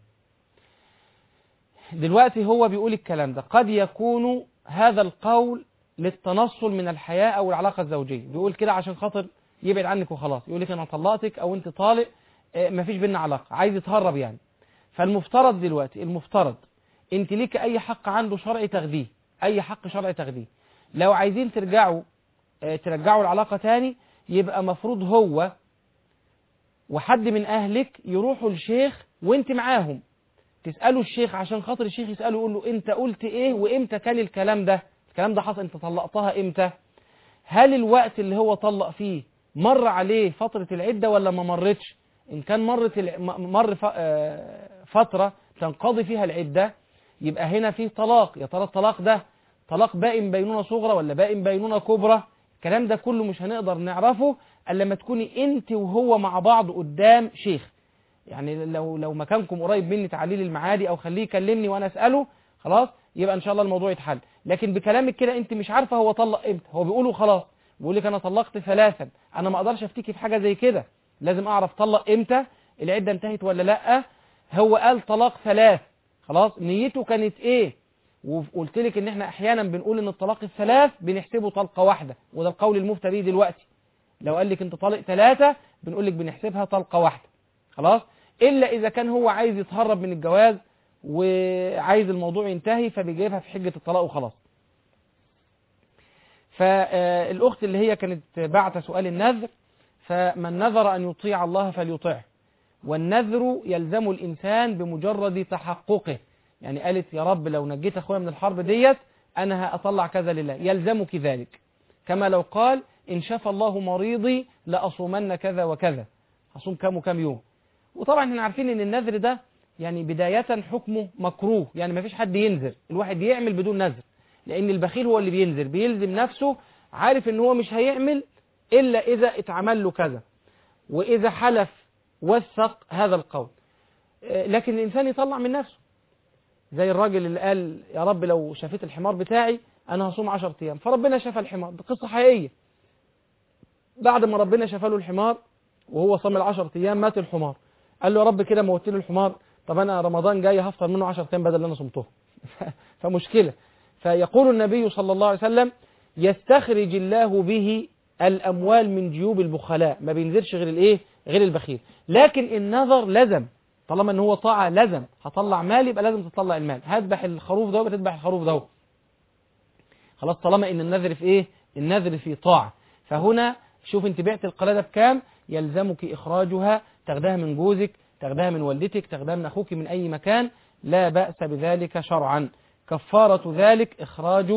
C: دلوقتي هو بيقول الكلام ده قد يكون هذا القول للتنصل من الحياة او العلاقة الزوجية بيقول كده عشان خاطر يبعد عنك وخلاص يقول لك انا طلقتك او انت طالق آه، مفيش بينا علاقة عايز يتهرب يعني فالمفترض دلوقتي المفترض انت ليك اي حق عنده شرعي تاخديه اي حق شرعي تاخديه لو عايزين ترجعوا آه، ترجعوا العلاقة تاني يبقى مفروض هو وحد من اهلك يروحوا لشيخ وانت معاهم تسالوا الشيخ عشان خاطر الشيخ يساله يقول له انت قلت ايه وامتى كان الكلام ده الكلام ده حصل انت طلقتها امتى هل الوقت اللي هو طلق فيه مر عليه فترة العدة ولا ما مرتش ان كان مرت الع- م- مر ف- آه، فترة تنقضي فيها العدة يبقى هنا في طلاق يا ترى الطلاق ده طلاق بائن بينونة صغرى ولا بائن بينونة كبرى الكلام ده كله مش هنقدر نعرفه الا لما تكوني انت وهو مع بعض قدام شيخ يعني لو لو مكانكم قريب مني تعليل المعادي او خليه يكلمني وانا اساله خلاص يبقى ان شاء الله الموضوع يتحل لكن بكلامك كده انت مش عارفه هو طلق امتى هو بيقوله خلاص بيقول لك انا طلقت ثلاثا انا ما اقدرش افتكي في حاجه زي كده لازم اعرف طلق امتى العده انتهت ولا لا هو قال طلاق ثلاث خلاص نيته كانت ايه وقلت لك ان احنا احيانا بنقول ان الطلاق الثلاث بنحسبه طلقه واحده وده القول المفتى به دلوقتي لو قال لك انت طالق ثلاثه بنقول لك بنحسبها طلقه واحده خلاص الا اذا كان هو عايز يتهرب من الجواز وعايز الموضوع ينتهي فبيجيبها في حجه الطلاق وخلاص فالاخت اللي هي كانت بعت سؤال النذر فمن نذر ان يطيع الله فليطعه والنذر يلزم الانسان بمجرد تحققه يعني قالت يا رب لو نجيت اخويا من الحرب ديت انا هاطلع كذا لله يلزمك ذلك كما لو قال ان شفى الله مريضي لاصومن كذا وكذا هصوم كام وكام يوم وطبعا احنا عارفين ان النذر ده يعني بداية حكمه مكروه يعني ما فيش حد ينذر الواحد يعمل بدون نذر لان البخيل هو اللي بينذر بيلزم نفسه عارف ان هو مش هيعمل الا اذا اتعمل له كذا واذا حلف وثق هذا القول آه، لكن الانسان يطلع من نفسه زي الراجل اللي قال يا رب لو شفيت الحمار بتاعي انا هصوم 10 ايام فربنا شفى الحمار دي قصه حقيقيه بعد ما ربنا شفى له الحمار وهو صام ال 10 ايام مات الحمار قال له يا رب كده موت لي الحمار طب انا رمضان جاي هفطر منه 10 ايام بدل اللي انا صمته فمشكله فيقول النبي صلى الله عليه وسلم يستخرج الله به الاموال من جيوب البخلاء ما بينزلش غير الايه غير البخيل لكن النظر لزم طالما ان هو طاعه لزم هطلع مال يبقى لازم تطلع المال هذبح الخروف ده يبقى تذبح الخروف ده خلاص طالما ان النذر في ايه النذر في طاعه فهنا شوف انت بعت القلاده بكام يلزمك اخراجها تاخدها من جوزك تاخدها من والدتك تاخدها من اخوك من اي مكان لا باس بذلك شرعا كفاره ذلك اخراج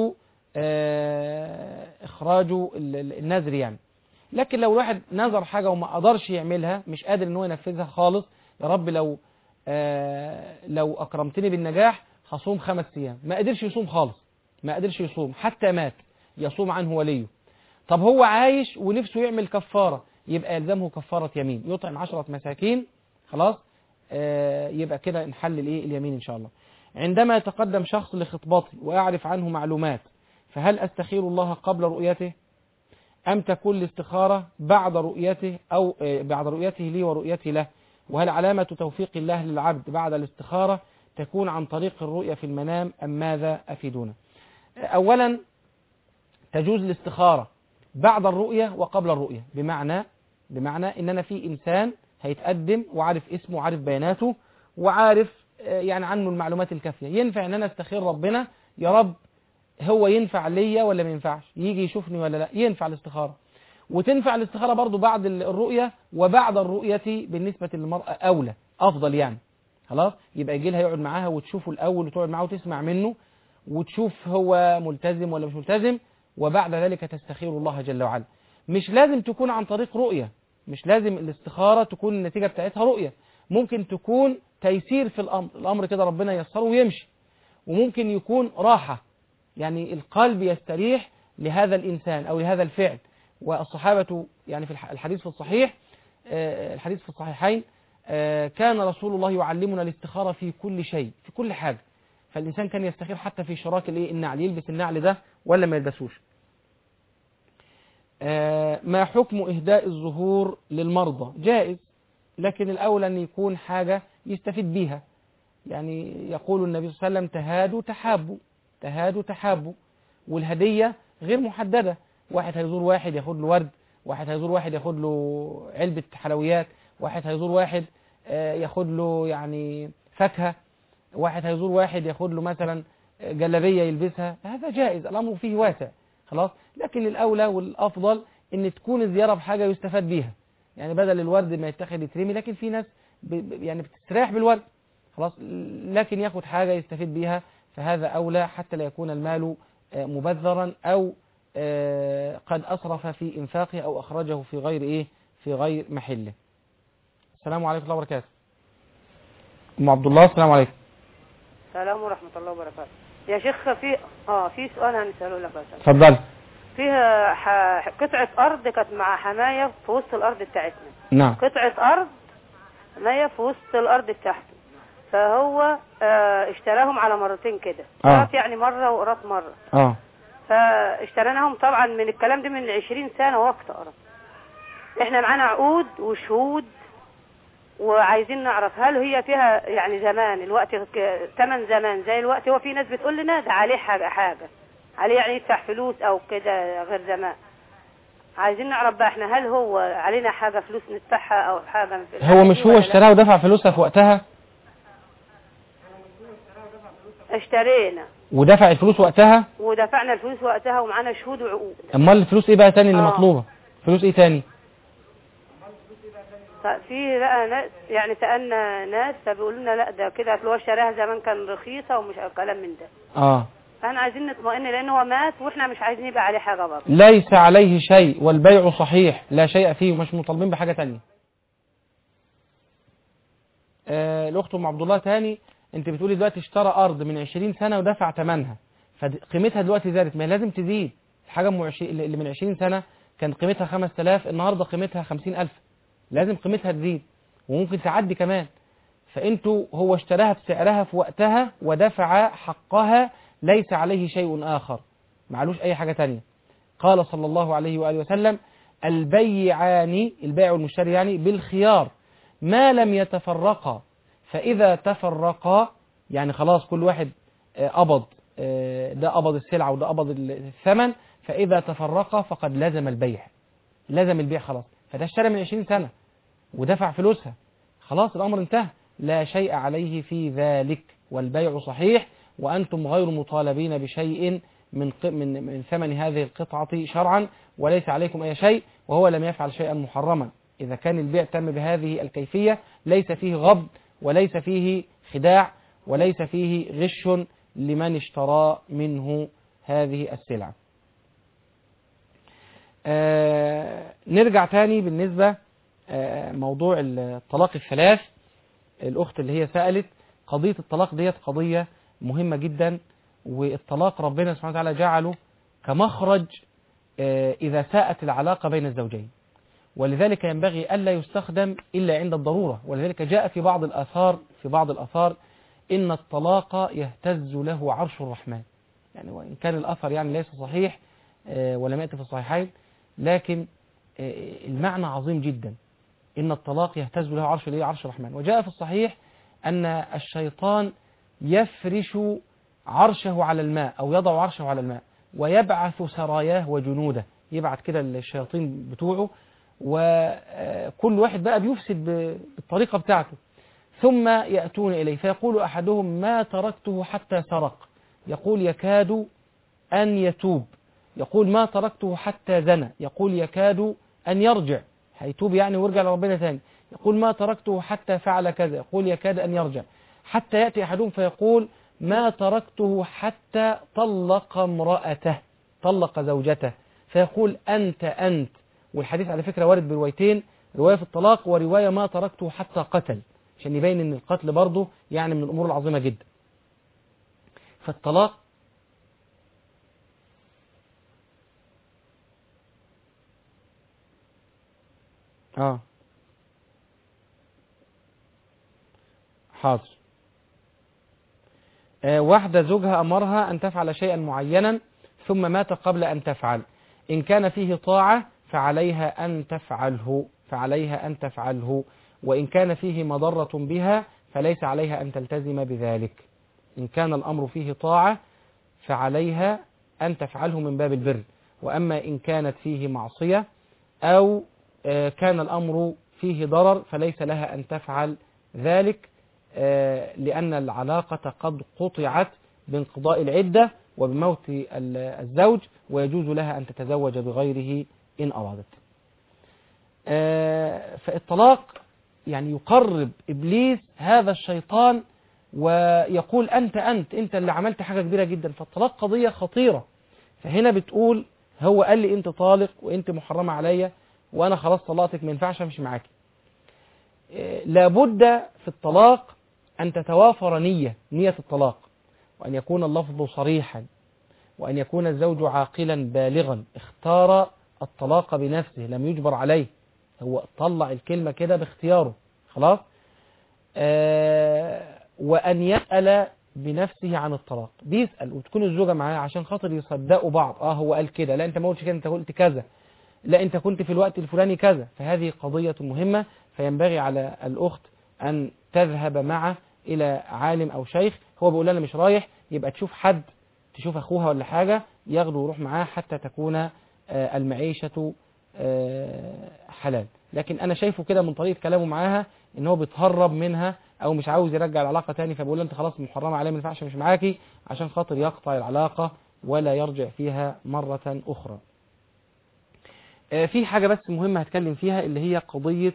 C: آه، اخراج ال- ال- النذر يعني لكن لو الواحد نذر حاجه وما قدرش يعملها مش قادر ان هو ينفذها خالص يا رب لو آه، لو اكرمتني بالنجاح هصوم خمس ايام ما قدرش يصوم خالص ما قدرش يصوم حتى مات يصوم عنه وليه طب هو عايش ونفسه يعمل كفاره يبقى يلزمه كفاره يمين يطعم عشرة مساكين خلاص آه، يبقى كده نحل الايه اليمين ان شاء الله عندما يتقدم شخص لخطبتي واعرف عنه معلومات فهل استخير الله قبل رؤيته أم تكون الاستخارة بعد رؤيته أو آه، بعد رؤيته لي ورؤيتي له وهل علامة توفيق الله للعبد بعد الاستخارة تكون عن طريق الرؤية في المنام أم ماذا أفيدونا آه، أولا تجوز الاستخارة بعد الرؤية وقبل الرؤية بمعنى بمعنى ان انا في انسان هيتقدم وعارف اسمه وعارف بياناته وعارف آه، يعني عنه المعلومات الكافية ينفع ان انا استخير ربنا يا رب هو ينفع ليا ولا ما ينفعش يجي يشوفني ولا لا ينفع الاستخارة وتنفع الاستخارة برضو بعد ال- الرؤية وبعد الرؤية بالنسبة للمرأة أولى أفضل يعني خلاص يبقى يجي لها يقعد معاها وتشوفه الأول وتقعد معاه وتسمع منه وتشوف هو ملتزم ولا مش ملتزم وبعد ذلك تستخير الله جل وعلا مش لازم تكون عن طريق رؤية مش لازم الاستخارة تكون النتيجة بتاعتها رؤية ممكن تكون تيسير في الأمر الأمر كده ربنا ييسره ويمشي وممكن يكون راحة يعني القلب يستريح لهذا الإنسان أو لهذا الفعل والصحابة يعني في الح- الحديث في الصحيح آه، الحديث في الصحيحين آه، كان رسول الله يعلمنا الاستخارة في كل شيء في كل حاجة فالإنسان كان يستخير حتى في شراك الإيه النعل يلبس النعل ده ولا ما يلبسوش آه، ما حكم إهداء الزهور للمرضى جائز لكن الأولى أن يكون حاجة يستفيد بيها يعني يقول النبي صلى الله عليه وسلم تهادوا تحابوا تهادوا تحابوا والهدية غير محددة واحد هيزور واحد ياخد له ورد واحد هيزور واحد ياخد له علبة حلويات واحد هيزور واحد آه، ياخد له يعني فاكهة واحد هيزور واحد ياخد له مثلا جلابية يلبسها هذا جائز الأمر فيه واسع خلاص لكن الأولى والأفضل إن تكون الزيارة بحاجة يستفاد بيها يعني بدل الورد ما يتاخد يترمي لكن في ناس ب... ب- يعني بتستريح بالورد خلاص لكن ياخد حاجة يستفيد بيها فهذا أولى حتى لا يكون المال آه، مبذرا أو آه، قد أسرف في إنفاقه أو أخرجه في غير إيه في غير محله السلام عليكم ورحمة الله وبركاته أم عبد الله السلام عليكم
I: السلام ورحمة الله وبركاته يا شيخ في اه في سؤال هنسأله لك بس
C: اتفضل
I: فيها ح... قطعة أرض كانت مع حماية في وسط الأرض بتاعتنا
C: نعم
I: قطعة أرض حماية في وسط الأرض بتاعته فهو آه اشتراهم على مرتين كده
C: آه.
I: قرات يعني مرة وقرات مرة
C: اه
I: فاشتريناهم طبعا من الكلام ده من 20 سنة وقت قرا احنا معانا عقود وشهود وعايزين نعرف هل هي فيها يعني زمان الوقت ك- تمن زمان زي الوقت هو في ناس بتقول لنا ده عليه حاجة حاجة عليه يعني يدفع فلوس او كده غير زمان عايزين نعرف بقى احنا هل هو علينا حاجة فلوس ندفعها او حاجة في
C: هو مش
I: دي
C: هو
I: ولا لا؟
C: اشتراها ودفع فلوسها في وقتها
I: اشترينا
C: ودفع الفلوس وقتها
I: ودفعنا الفلوس وقتها ومعانا شهود وعقود
C: امال الفلوس ايه بقى تاني اللي
I: آه.
C: مطلوبة فلوس ايه تاني
I: في بقى ناس يعني سألنا ناس فبيقولوا لنا لا ده كده أصل هو اشتراها زمان كان رخيصة ومش كلام من ده
C: اه
I: فاحنا عايزين نطمئن لأن هو مات واحنا مش عايزين يبقى عليه حاجة برضه
C: ليس عليه شيء والبيع صحيح لا شيء فيه ومش مطالبين بحاجة تانية آه الأخت أم عبد الله تاني أنت بتقولي دلوقتي اشترى أرض من 20 سنة ودفع ثمنها فقيمتها دلوقتي زادت ما هي لازم تزيد الحاجة أم عشي- اللي من 20 سنة كان قيمتها 5000 النهاردة قيمتها 50000 لازم قيمتها تزيد وممكن تعدي كمان فأنتوا هو اشتراها بسعرها في وقتها ودفع حقها ليس عليه شيء آخر معلوش أي حاجة تانية قال صلى الله عليه وآله وسلم البيعان البائع والمشتري يعني بالخيار ما لم يتفرقا فإذا تفرقا يعني خلاص كل واحد آه، قبض آه، ده قبض السلعة وده قبض الثمن فإذا تفرقا فقد لزم البيع لزم البيع خلاص فده اشترى من 20 سنة ودفع فلوسها خلاص الأمر انتهى لا شيء عليه في ذلك والبيع صحيح وأنتم غير مطالبين بشيء من ق- من من ثمن هذه القطعة شرعا وليس عليكم أي شيء وهو لم يفعل شيئا محرما إذا كان البيع تم بهذه الكيفية ليس فيه غض وليس فيه خداع وليس فيه غش لمن اشترى منه هذه السلعة آه نرجع تاني بالنسبة آه موضوع الطلاق الثلاث الأخت اللي هي سألت قضية الطلاق ديت قضية مهمة جدا والطلاق ربنا سبحانه وتعالى جعله كمخرج آه إذا ساءت العلاقة بين الزوجين ولذلك ينبغي ألا يستخدم إلا عند الضرورة ولذلك جاء في بعض الآثار في بعض الآثار إن الطلاق يهتز له عرش الرحمن يعني وإن كان الأثر يعني ليس صحيح آه، ولم يأتي في الصحيحين لكن آه، المعنى عظيم جدا إن الطلاق يهتز له عرش ليه عرش الرحمن وجاء في الصحيح أن الشيطان يفرش عرشه على الماء أو يضع عرشه على الماء ويبعث سراياه وجنوده يبعث كده الشياطين بتوعه وكل واحد بقى بيفسد ب- بالطريقة بتاعته ثم يأتون إليه فيقول أحدهم ما تركته حتى سرق يقول يكاد أن يتوب يقول ما تركته حتى زنى يقول يكاد أن يرجع هيتوب يعني ويرجع لربنا ثاني يقول ما تركته حتى فعل كذا يقول يكاد أن يرجع حتى يأتي أحدهم فيقول ما تركته حتى طلق امرأته طلق زوجته فيقول أنت أنت والحديث على فكرة وارد بروايتين رواية في الطلاق ورواية ما تركته حتى قتل عشان يبين ان القتل برضه يعني من الامور العظيمة جدا فالطلاق اه حاضر آه واحدة زوجها أمرها أن تفعل شيئا معينا ثم مات قبل أن تفعل إن كان فيه طاعة فعليها أن تفعله فعليها أن تفعله وإن كان فيه مضرة بها فليس عليها أن تلتزم بذلك إن كان الأمر فيه طاعة فعليها أن تفعله من باب البر وأما إن كانت فيه معصية أو آه، كان الأمر فيه ضرر فليس لها أن تفعل ذلك آه، لأن العلاقة قد قطعت بانقضاء العدة وبموت ال- الزوج ويجوز لها أن تتزوج بغيره إن أرادت آه، فالطلاق يعني يقرب إبليس هذا الشيطان ويقول أنت أنت أنت اللي عملت حاجة كبيرة جدا فالطلاق قضية خطيرة فهنا بتقول هو قال لي أنت طالق وأنت محرمة عليا وأنا خلاص طلقتك ما ينفعش أمشي معاكي آه، لابد في الطلاق أن تتوافر نية نية الطلاق وأن يكون اللفظ صريحا وأن يكون الزوج عاقلا بالغا اختار الطلاق بنفسه لم يجبر عليه هو طلع الكلمة كده باختياره خلاص آه وأن يسأل بنفسه عن الطلاق بيسأل وتكون الزوجة معاه عشان خاطر يصدقوا بعض اه هو قال كده لا انت ما قلتش كده انت قلت كذا لا انت كنت في الوقت الفلاني كذا فهذه قضية مهمة فينبغي على الأخت أن تذهب معه إلى عالم أو شيخ هو بيقول أنا مش رايح يبقى تشوف حد تشوف أخوها ولا حاجة ياخده ويروح معاه حتى تكون آه، المعيشة آه، حلال لكن أنا شايفه كده من طريقة كلامه معاها إن هو بيتهرب منها أو مش عاوز يرجع العلاقة تاني فبقول له أنت خلاص محرمة عليه ما ينفعش مش معاكي عشان خاطر يقطع العلاقة ولا يرجع فيها مرة أخرى آه، في حاجة بس مهمة هتكلم فيها اللي هي قضية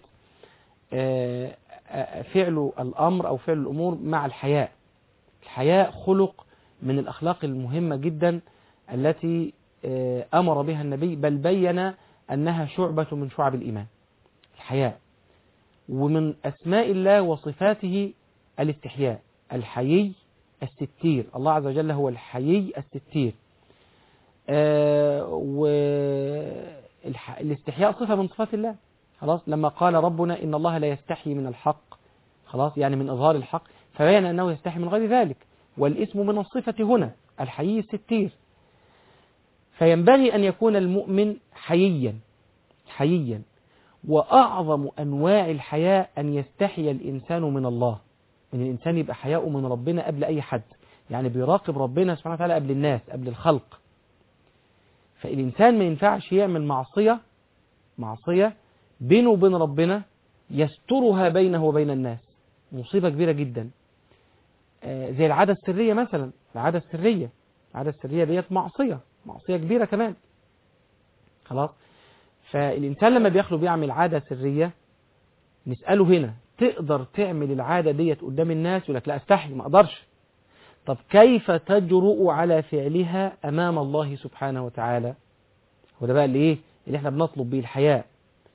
C: آه، آه، فعل الأمر أو فعل الأمور مع الحياء الحياء خلق من الأخلاق المهمة جدا التي آه، أمر بها النبي بل بين أنها شعبة من شعب الإيمان الحياء ومن أسماء الله وصفاته الاستحياء الحيي الستير الله عز وجل هو الحيي الستير آه، والاستحياء صفة من صفات الله خلاص لما قال ربنا إن الله لا يستحي من الحق خلاص يعني من إظهار الحق فبين أنه يستحي من غير ذلك والاسم من الصفة هنا الحيي الستير فينبغي أن يكون المؤمن حييا حييا وأعظم أنواع الحياء أن يستحي الإنسان من الله أن الإنسان يبقى حياؤه من ربنا قبل أي حد يعني بيراقب ربنا سبحانه وتعالى قبل الناس قبل الخلق فالإنسان ما ينفعش يعمل معصية معصية بينه وبين ربنا يسترها بينه وبين الناس مصيبة كبيرة جدا آه، زي العادة السرية مثلا العادة السرية العادة السرية ديت معصية معصية كبيرة كمان خلاص فالإنسان لما بيخلو بيعمل عادة سرية نسأله هنا تقدر تعمل العادة ديت قدام الناس يقول لك لا استحي ما أقدرش طب كيف تجرؤ على فعلها أمام الله سبحانه وتعالى وده بقى اللي إيه اللي احنا بنطلب به الحياء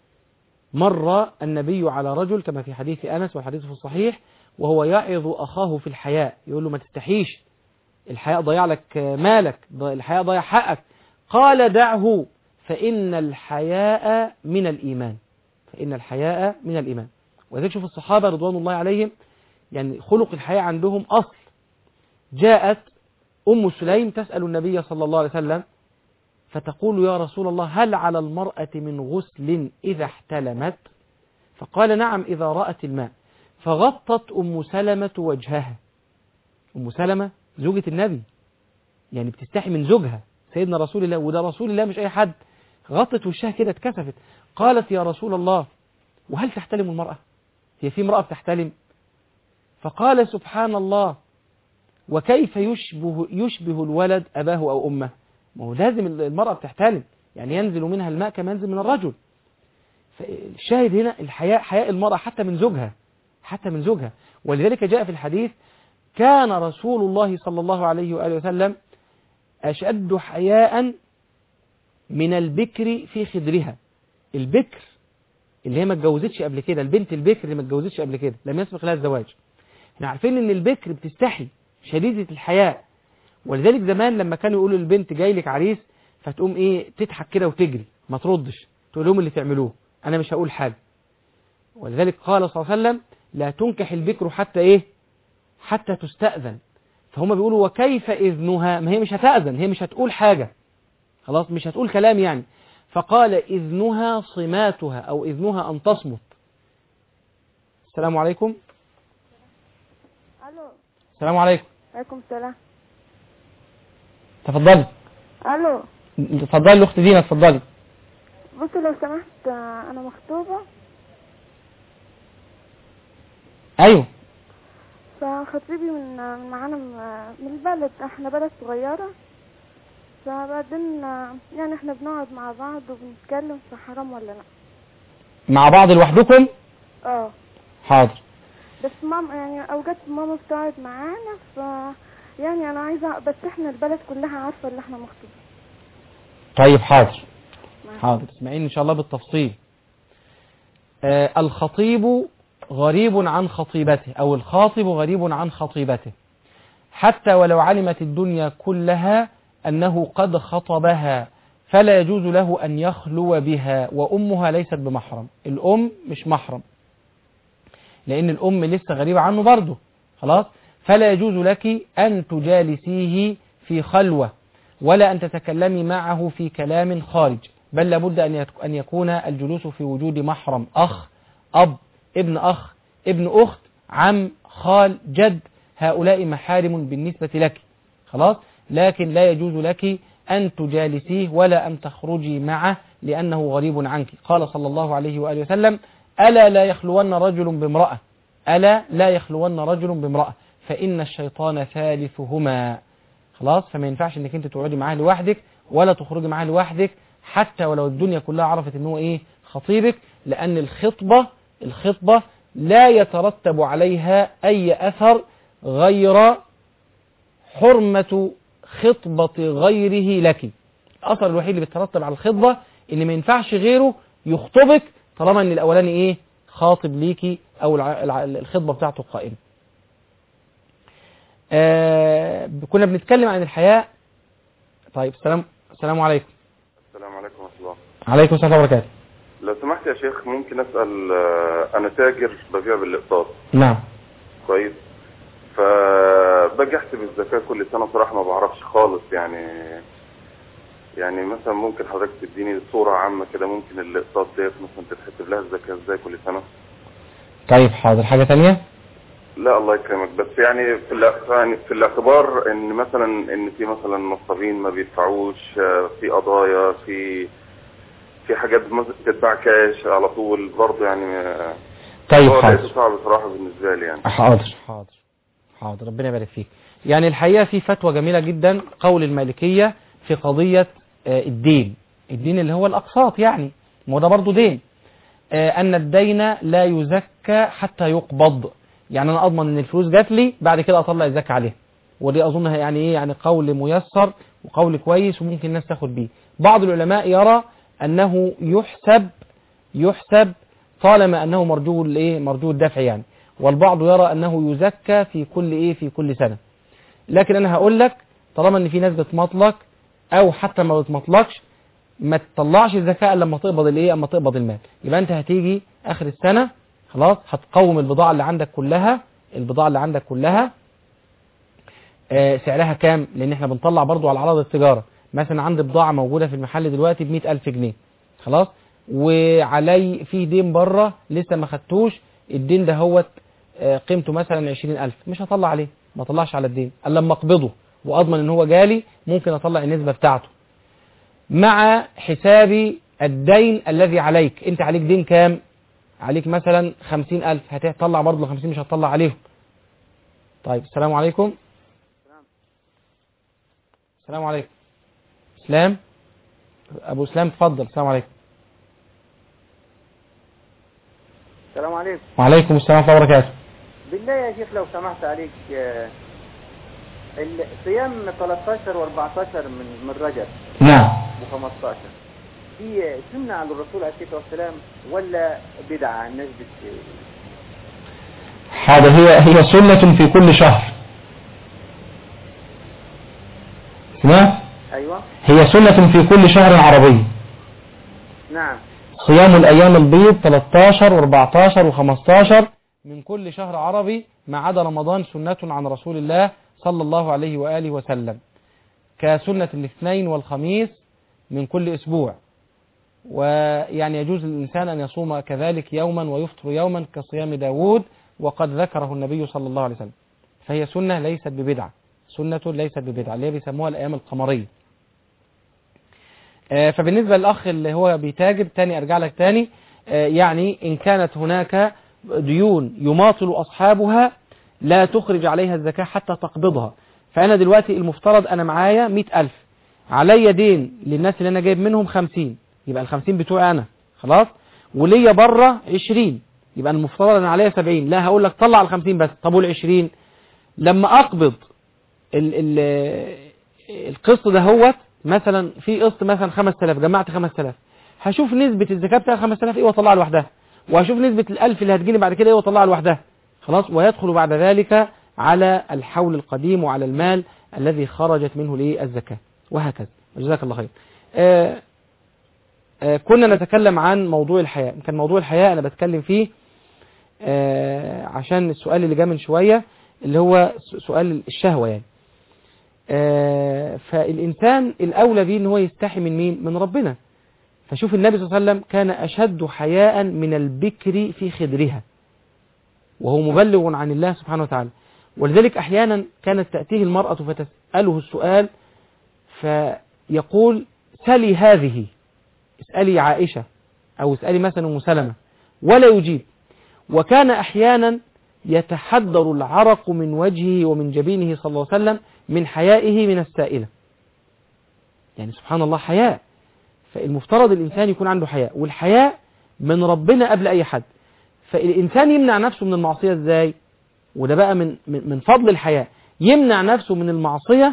C: مر النبي على رجل كما في حديث أنس والحديث في الصحيح وهو يعظ أخاه في الحياء يقول له ما تستحيش الحياء ضيع لك مالك الحياء ضيع حقك قال دعه فإن الحياء من الإيمان فإن الحياء من الإيمان وذلك شوف الصحابة رضوان الله عليهم يعني خلق الحياء عندهم أصل جاءت أم سليم تسأل النبي صلى الله عليه وسلم فتقول يا رسول الله هل على المرأة من غسل إذا احتلمت فقال نعم إذا رأت الماء فغطت أم سلمة وجهها أم سلمة زوجة النبي يعني بتستحي من زوجها سيدنا رسول الله وده رسول الله مش أي حد غطت وشها كده اتكسفت قالت يا رسول الله وهل تحتلم المرأة هي في امرأة بتحتلم فقال سبحان الله وكيف يشبه, يشبه الولد أباه أو أمه ما هو لازم المرأة بتحتلم يعني ينزل منها الماء كما ينزل من الرجل فالشاهد هنا الحياء حياء المرأة حتى من زوجها حتى من زوجها ولذلك جاء في الحديث كان رسول الله صلى الله عليه وآله وسلم أشد حياء من البكر في خدرها البكر اللي هي ما اتجوزتش قبل كده البنت البكر اللي ما اتجوزتش قبل كده لم يسبق لها الزواج احنا عارفين ان البكر بتستحي شديدة الحياء ولذلك زمان لما كانوا يقولوا للبنت جاي لك عريس فتقوم ايه تضحك كده وتجري ما تردش تقول لهم اللي تعملوه انا مش هقول حاجه ولذلك قال صلى الله عليه وسلم لا تنكح البكر حتى ايه حتى تستأذن فهم بيقولوا وكيف إذنها ما هي مش هتأذن هي مش هتقول حاجة خلاص مش هتقول كلام يعني فقال إذنها صماتها أو إذنها أن تصمت السلام عليكم
J: الو
C: السلام عليكم
J: عليكم السلام
C: تفضلي
J: الو
C: تفضلي الأخت دينا تفضلي
J: بص لو سمحت آه، انا مخطوبه
C: أيوه
J: فخطيبي من من معانا من- من البلد احنا بلد صغيره فبعدين آه، يعني احنا بنقعد مع بعض وبنتكلم في حرام ولا لا
C: مع بعض لوحدكم
J: اه
C: حاضر
J: بس ماما يعني اوجات ماما بتقعد معانا ف يعني انا عايزه بس احنا البلد كلها عارفه ان احنا مخطوبين
C: طيب حاضر حاضر اسمعيني إن شاء الله بالتفصيل آه الخطيب غريب عن خطيبته أو الخاطب غريب عن خطيبته حتى ولو علمت الدنيا كلها أنه قد خطبها فلا يجوز له أن يخلو بها وأمها ليست بمحرم الأم مش محرم لأن الأم لسه غريبة عنه برضه خلاص فلا يجوز لك أن تجالسيه في خلوة ولا أن تتكلمي معه في كلام خارج بل لابد أن يت- أن يكون الجلوس في وجود محرم أخ أب ابن أخ ابن أخت عم خال جد هؤلاء محارم بالنسبة لك خلاص لكن لا يجوز لك أن تجالسيه ولا أن تخرجي معه لأنه غريب عنك قال صلى الله عليه وآله وسلم ألا لا يخلون رجل بامرأة ألا لا يخلون رجل بامرأة فإن الشيطان ثالثهما خلاص فما ينفعش انك انت تقعدي معاه لوحدك ولا تخرجي معاه لوحدك حتى ولو الدنيا كلها عرفت ان هو ايه خطيبك لان الخطبة الخطبة لا يترتب عليها اي اثر غير حرمة خطبة غيره لك الاثر الوحيد اللي بيترتب على الخطبة ان ما ينفعش غيره يخطبك طالما ان الاولاني ايه خاطب ليكي او الع- الع- الخطبة بتاعته قائمة آه كنا بنتكلم عن الحياء طيب السلام السلام عليكم
K: السلام عليكم ورحمة الله
C: عليكم السلام وبركاته
K: لو سمحت يا شيخ ممكن أسأل آه، أنا تاجر ببيع بالإقساط
C: نعم
K: كويس فباجي أحسب الزكاة كل سنة صراحة ما بعرفش خالص يعني يعني مثلا ممكن حضرتك تديني صورة عامة كده ممكن الإقساط ديت مثلا تتحسب لها الزكاة إزاي كل سنة
C: طيب حاضر حاجة تانية
K: لا الله يكرمك بس يعني في الاع- يعني في الاعتبار ان مثلا ان في مثلا نصابين ما بيدفعوش آه، في قضايا في في حاجات مز- بتتباع كاش على طول برضه يعني آه،
C: طيب
K: هو
C: حاضر
K: لقيته صعب بصراحة بالنسبة لي يعني
C: حاضر حاضر حاضر ربنا يبارك فيك يعني الحقيقة في فتوى جميلة جدا قول المالكية في قضية آه، الدين الدين اللي هو الأقساط يعني ما هو ده برضه دين آه، أن الدين لا يزكى حتى يقبض يعني أنا أضمن أن الفلوس جات لي بعد كده أطلع الزكاة عليها ودي أظنها يعني إيه يعني قول ميسر وقول كويس وممكن الناس تاخد بيه بعض العلماء يرى أنه يحسب يحسب طالما أنه مرجو الإيه مرجو الدفع يعني والبعض يرى أنه يزكى في كل إيه في كل سنة لكن أنا هقول لك طالما أن في ناس بتمطلق أو حتى ما بتمطلقش ما تطلعش الزكاة إلا لما تقبض الإيه أما تقبض المال يبقى أنت هتيجي آخر السنة خلاص هتقوم البضاعة اللي عندك كلها البضاعة اللي عندك كلها آه، سعرها كام لأن احنا بنطلع برضو على عرض التجارة مثلا عندي بضاعة موجودة في المحل دلوقتي ب ألف جنيه خلاص وعلي فيه دين بره لسه ما خدتوش الدين ده هو قيمته مثلا عشرين ألف مش هطلع عليه ما طلعش على الدين الا لما اقبضه واضمن ان هو جالي ممكن اطلع النسبة بتاعته مع حساب الدين الذي عليك انت عليك دين كام عليك مثلا خمسين ألف هتطلع برضه خمسين مش هتطلع عليهم طيب السلام عليكم السلام عليكم اسلام ابو اسلام اتفضل السلام عليكم
L: السلام عليكم
C: وعليكم السلام ورحمه الله وبركاته
L: بالله يا شيخ لو سمحت عليك آه، ال- صيام 13 و14 من من رجب
C: نعم
L: و15 دي سنة على الرسول عليه الصلاة والسلام ولا بدعة الناس بت
C: حاضر هي هي سنة في كل شهر سمعت
L: أيوة
C: هي سنة في كل شهر عربي
L: نعم
C: صيام الأيام البيض 13 و14 و15 من كل شهر عربي ما عدا رمضان سنة عن رسول الله صلى الله عليه وآله وسلم كسنة الاثنين والخميس من كل أسبوع ويعني يجوز للإنسان أن يصوم كذلك يوما ويفطر يوما كصيام داود وقد ذكره النبي صلى الله عليه وسلم فهي سنة ليست ببدعة سنة ليست ببدعة اللي هي بيسموها الأيام القمرية آه، فبالنسبة للأخ اللي هو بيتاجر تاني أرجع لك تاني آه، يعني إن كانت هناك ديون يماطل أصحابها لا تخرج عليها الزكاة حتى تقبضها فأنا دلوقتي المفترض أنا معايا مئة ألف عليا دين للناس اللي أنا جايب منهم خمسين يبقى الخمسين بتوعي أنا خلاص وليا بره عشرين يبقى المفترض أنا عليا سبعين لا هقول لك طلع الخمسين بس طب والعشرين لما أقبض ال ال القسط ده هو مثلا في قسط مثلا 5000 جمعت 5000 هشوف نسبة الزكاة بتاع 5000 ايه واطلعها لوحدها وهشوف نسبة الألف اللي هتجيني بعد كده ايه واطلعها لوحدها خلاص ويدخل بعد ذلك على الحول القديم وعلى المال الذي خرجت منه ليه الزكاة وهكذا جزاك الله خير آه آه كنا نتكلم عن موضوع الحياة كان موضوع الحياة أنا بتكلم فيه آه عشان السؤال اللي جاء من شوية اللي هو سؤال الشهوة يعني آه فالإنسان الأولى بيه ان هو يستحي من مين من ربنا فشوف النبي صلى الله عليه وسلم كان أشد حياء من البكر في خدرها وهو مبلغ عن الله سبحانه وتعالى ولذلك أحيانا كانت تأتيه المرأة فتسأله السؤال فيقول سلي هذه اسألي عائشة أو اسألي مثلا أم سلمة ولا يجيب وكان أحيانا يتحدر العرق من وجهه ومن جبينه صلى الله عليه وسلم من حيائه من السائلة يعني سبحان الله حياء فالمفترض الإنسان يكون عنده حياء والحياء من ربنا قبل أي حد فالإنسان يمنع نفسه من المعصية إزاي وده بقى من, من من فضل الحياء يمنع نفسه من المعصية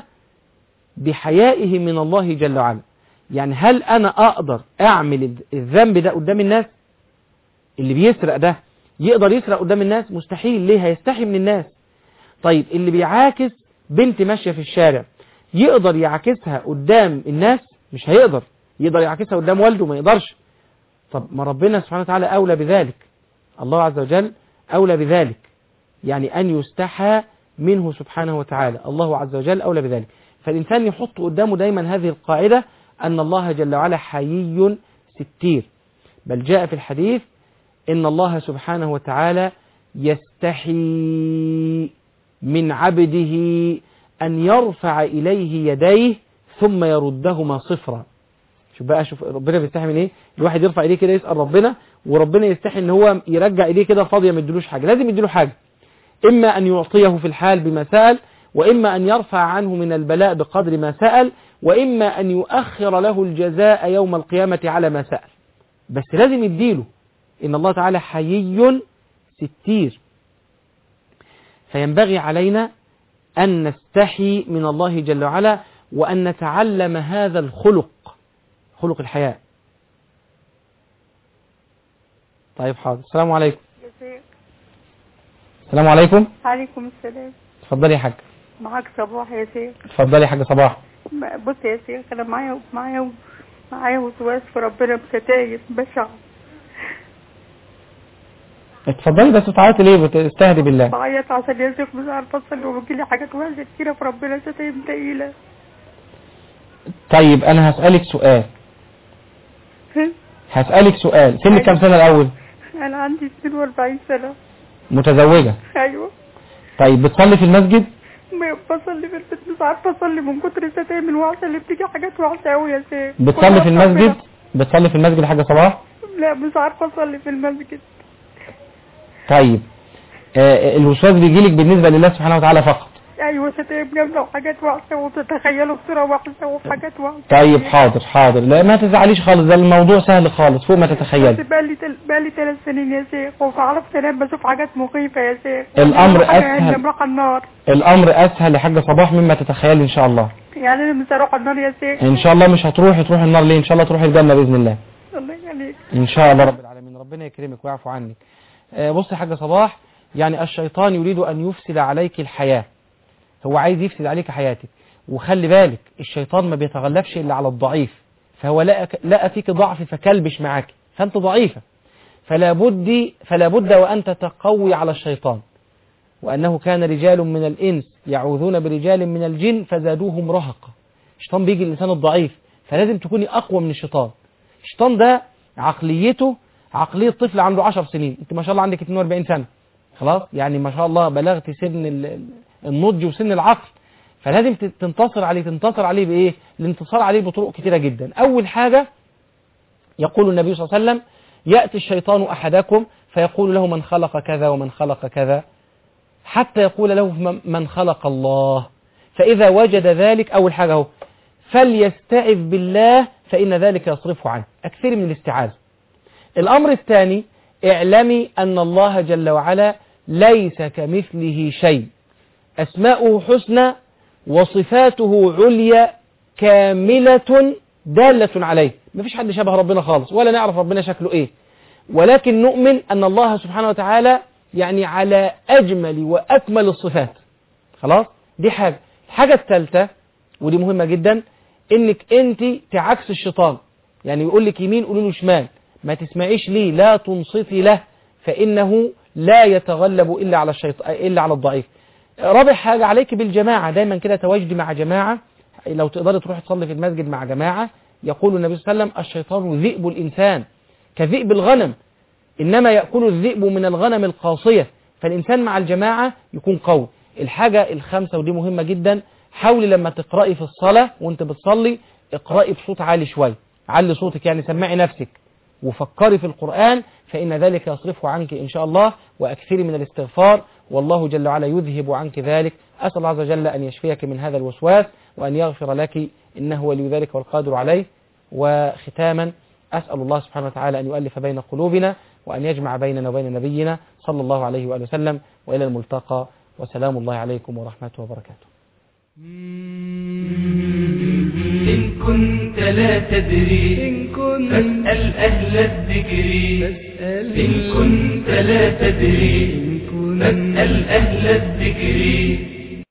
C: بحيائه من الله جل وعلا يعني هل أنا أقدر أعمل الذنب ده قدام الناس اللي بيسرق ده يقدر يسرق قدام الناس مستحيل ليه هيستحي من الناس طيب اللي بيعاكس بنت ماشية في الشارع يقدر يعاكسها قدام الناس مش هيقدر يقدر يعاكسها قدام والده ما يقدرش طب ما ربنا سبحانه وتعالى أولى بذلك الله عز وجل أولى بذلك يعني أن يستحى منه سبحانه وتعالى الله عز وجل أولى بذلك فالإنسان يحط قدامه دايما هذه القاعدة أن الله جل وعلا حيي ستير بل جاء في الحديث إن الله سبحانه وتعالى يستحي من عبده أن يرفع إليه يديه ثم يردهما صفرا شوف بقى شوف ربنا بيستحي من ايه الواحد يرفع ايديه كده يسأل ربنا وربنا يستحي ان هو يرجع ايديه كده فاضيه ما يديلوش حاجه لازم يديله حاجه اما ان يعطيه في الحال بما سأل واما ان يرفع عنه من البلاء بقدر ما سأل واما ان يؤخر له الجزاء يوم القيامه على ما سأل بس لازم يديله ان الله تعالى حيي ستير فينبغي علينا أن نستحي من الله جل وعلا وأن نتعلم هذا الخلق خلق الحياة طيب حاضر السلام عليكم السلام عليكم
M: عليكم السلام
C: اتفضلي يا حاج
M: معاك صباح يا شيخ
C: اتفضلي يا حاج صباح
M: بص يا شيخ انا معايا معايا معايا وسواس في ربنا بستايف بشع
C: اتفضلي بس بتعيطي ليه بتستهدي بالله
M: بعيط عشان يا شيخ مش عارفه اصلي وبيجيلي حاجات وحشه كتيره في ربنا شتايم تقيله
C: طيب انا هسألك سؤال هسألك سؤال سنك كام سنة الاول
M: انا عندي 42 سنة
C: متزوجة
M: ايوه
C: طيب بتصلي في المسجد
M: ما بصلي في البيت مش عارفة اصلي من كتر الشتايم الوحشة اللي بتيجي حاجات وحشة قوي يا شيخ
C: بتصلي في
M: كلها
C: المسجد
M: ربنا.
C: بتصلي في المسجد حاجة صباح
M: لا مش عارفة اصلي في المسجد
C: طيب آه الوسواس بيجيلك بالنسبة لله سبحانه وتعالى فقط
M: ايوه شتايم جامدة وحاجات وحشة وبتتخيلوا بصورة وحشة وحاجات وحشة
C: طيب حاضر حاضر لا ما تزعليش خالص ده الموضوع سهل خالص فوق ما
M: بس
C: تتخيلي
M: بقالي تل... بقالي ثلاث سنين يا شيخ وما عرفت انام بشوف حاجات مخيفة يا شيخ
C: الأمر
M: حاجة
C: أسهل.
M: عندنا راح النار
C: الامر اسهل يا حاجة صباح مما تتخيلي ان شاء الله
M: يعني انا مش هروح النار يا شيخ
C: ان شاء الله مش هتروحي تروحي النار ليه ان شاء الله تروحي الجنة باذن الله
M: الله يخليك
C: ان شاء الله رب العالمين ربنا يكرمك ويعفو عنك آه، بص يا حاجة صباح يعني الشيطان يريد ان يفسد عليك الحياة هو عايز يفسد عليك حياتك وخلي بالك الشيطان ما بيتغلبش الا على الضعيف فهو لقى لقى فيك ضعف فكلبش معاك فانت ضعيفة فلا بد فلا بد وان تتقوي على الشيطان وانه كان رجال من الانس يعوذون برجال من الجن فزادوهم رهقا الشيطان بيجي الانسان الضعيف فلازم تكوني اقوى من الشيطان الشيطان ده عقليته عقلية طفل عنده 10 سنين انت ما شاء الله عندك 42 سنة خلاص يعني ما شاء الله بلغت سن ال- النضج وسن العقل فلازم ت- تنتصر عليه تنتصر عليه بايه الانتصار عليه بطرق كتيرة جدا اول حاجة يقول النبي صلى الله عليه وسلم يأتي الشيطان أحدكم فيقول له من خلق كذا ومن خلق كذا حتى يقول له من- من خلق الله فإذا وجد ذلك أول حاجة هو فليستعذ بالله فإن ذلك يصرفه عنه أكثر من الاستعاذة الأمر الثاني اعلمي أن الله جل وعلا ليس كمثله شيء أسماؤه حسنى وصفاته عليا كاملة دالة عليه مفيش حد شبه ربنا خالص ولا نعرف ربنا شكله ايه ولكن نؤمن أن الله سبحانه وتعالى يعني على أجمل وأكمل الصفات خلاص دي حاجة الحاجة الثالثة ودي مهمة جدا انك انت تعكس الشيطان يعني يقول لك يمين قولوا له شمال ما تسمعيش ليه لا تنصتي له فإنه لا يتغلب إلا على الشيطان إلا على الضعيف رابع حاجة عليك بالجماعة دايما كده تواجدي مع جماعة لو تقدري تروحي تصلي في المسجد مع جماعة يقول النبي صلى الله عليه وسلم الشيطان ذئب الإنسان كذئب الغنم إنما يأكل الذئب من الغنم القاصية فالإنسان مع الجماعة يكون قوي الحاجة الخامسة ودي مهمة جدا حاولي لما تقرأي في الصلاة وانت بتصلي اقرأي بصوت عالي شوي علي صوتك يعني سمعي نفسك وفكري في القرآن فإن ذلك يصرفه عنك إن شاء الله وأكثري من الاستغفار والله جل وعلا يذهب عنك ذلك أسأل الله عز وجل أن يشفيك من هذا الوسواس وأن يغفر لك إنه ولي ذلك والقادر عليه وختاما أسأل الله سبحانه وتعالى أن يؤلف بين قلوبنا وأن يجمع بيننا وبين نبينا صلى الله عليه وآله وسلم وإلى الملتقى وسلام الله عليكم ورحمته وبركاته
A: إن كنت لا تدري فاسأل أهل الذكر إن كنت لا تدري فاسأل أهل الذكر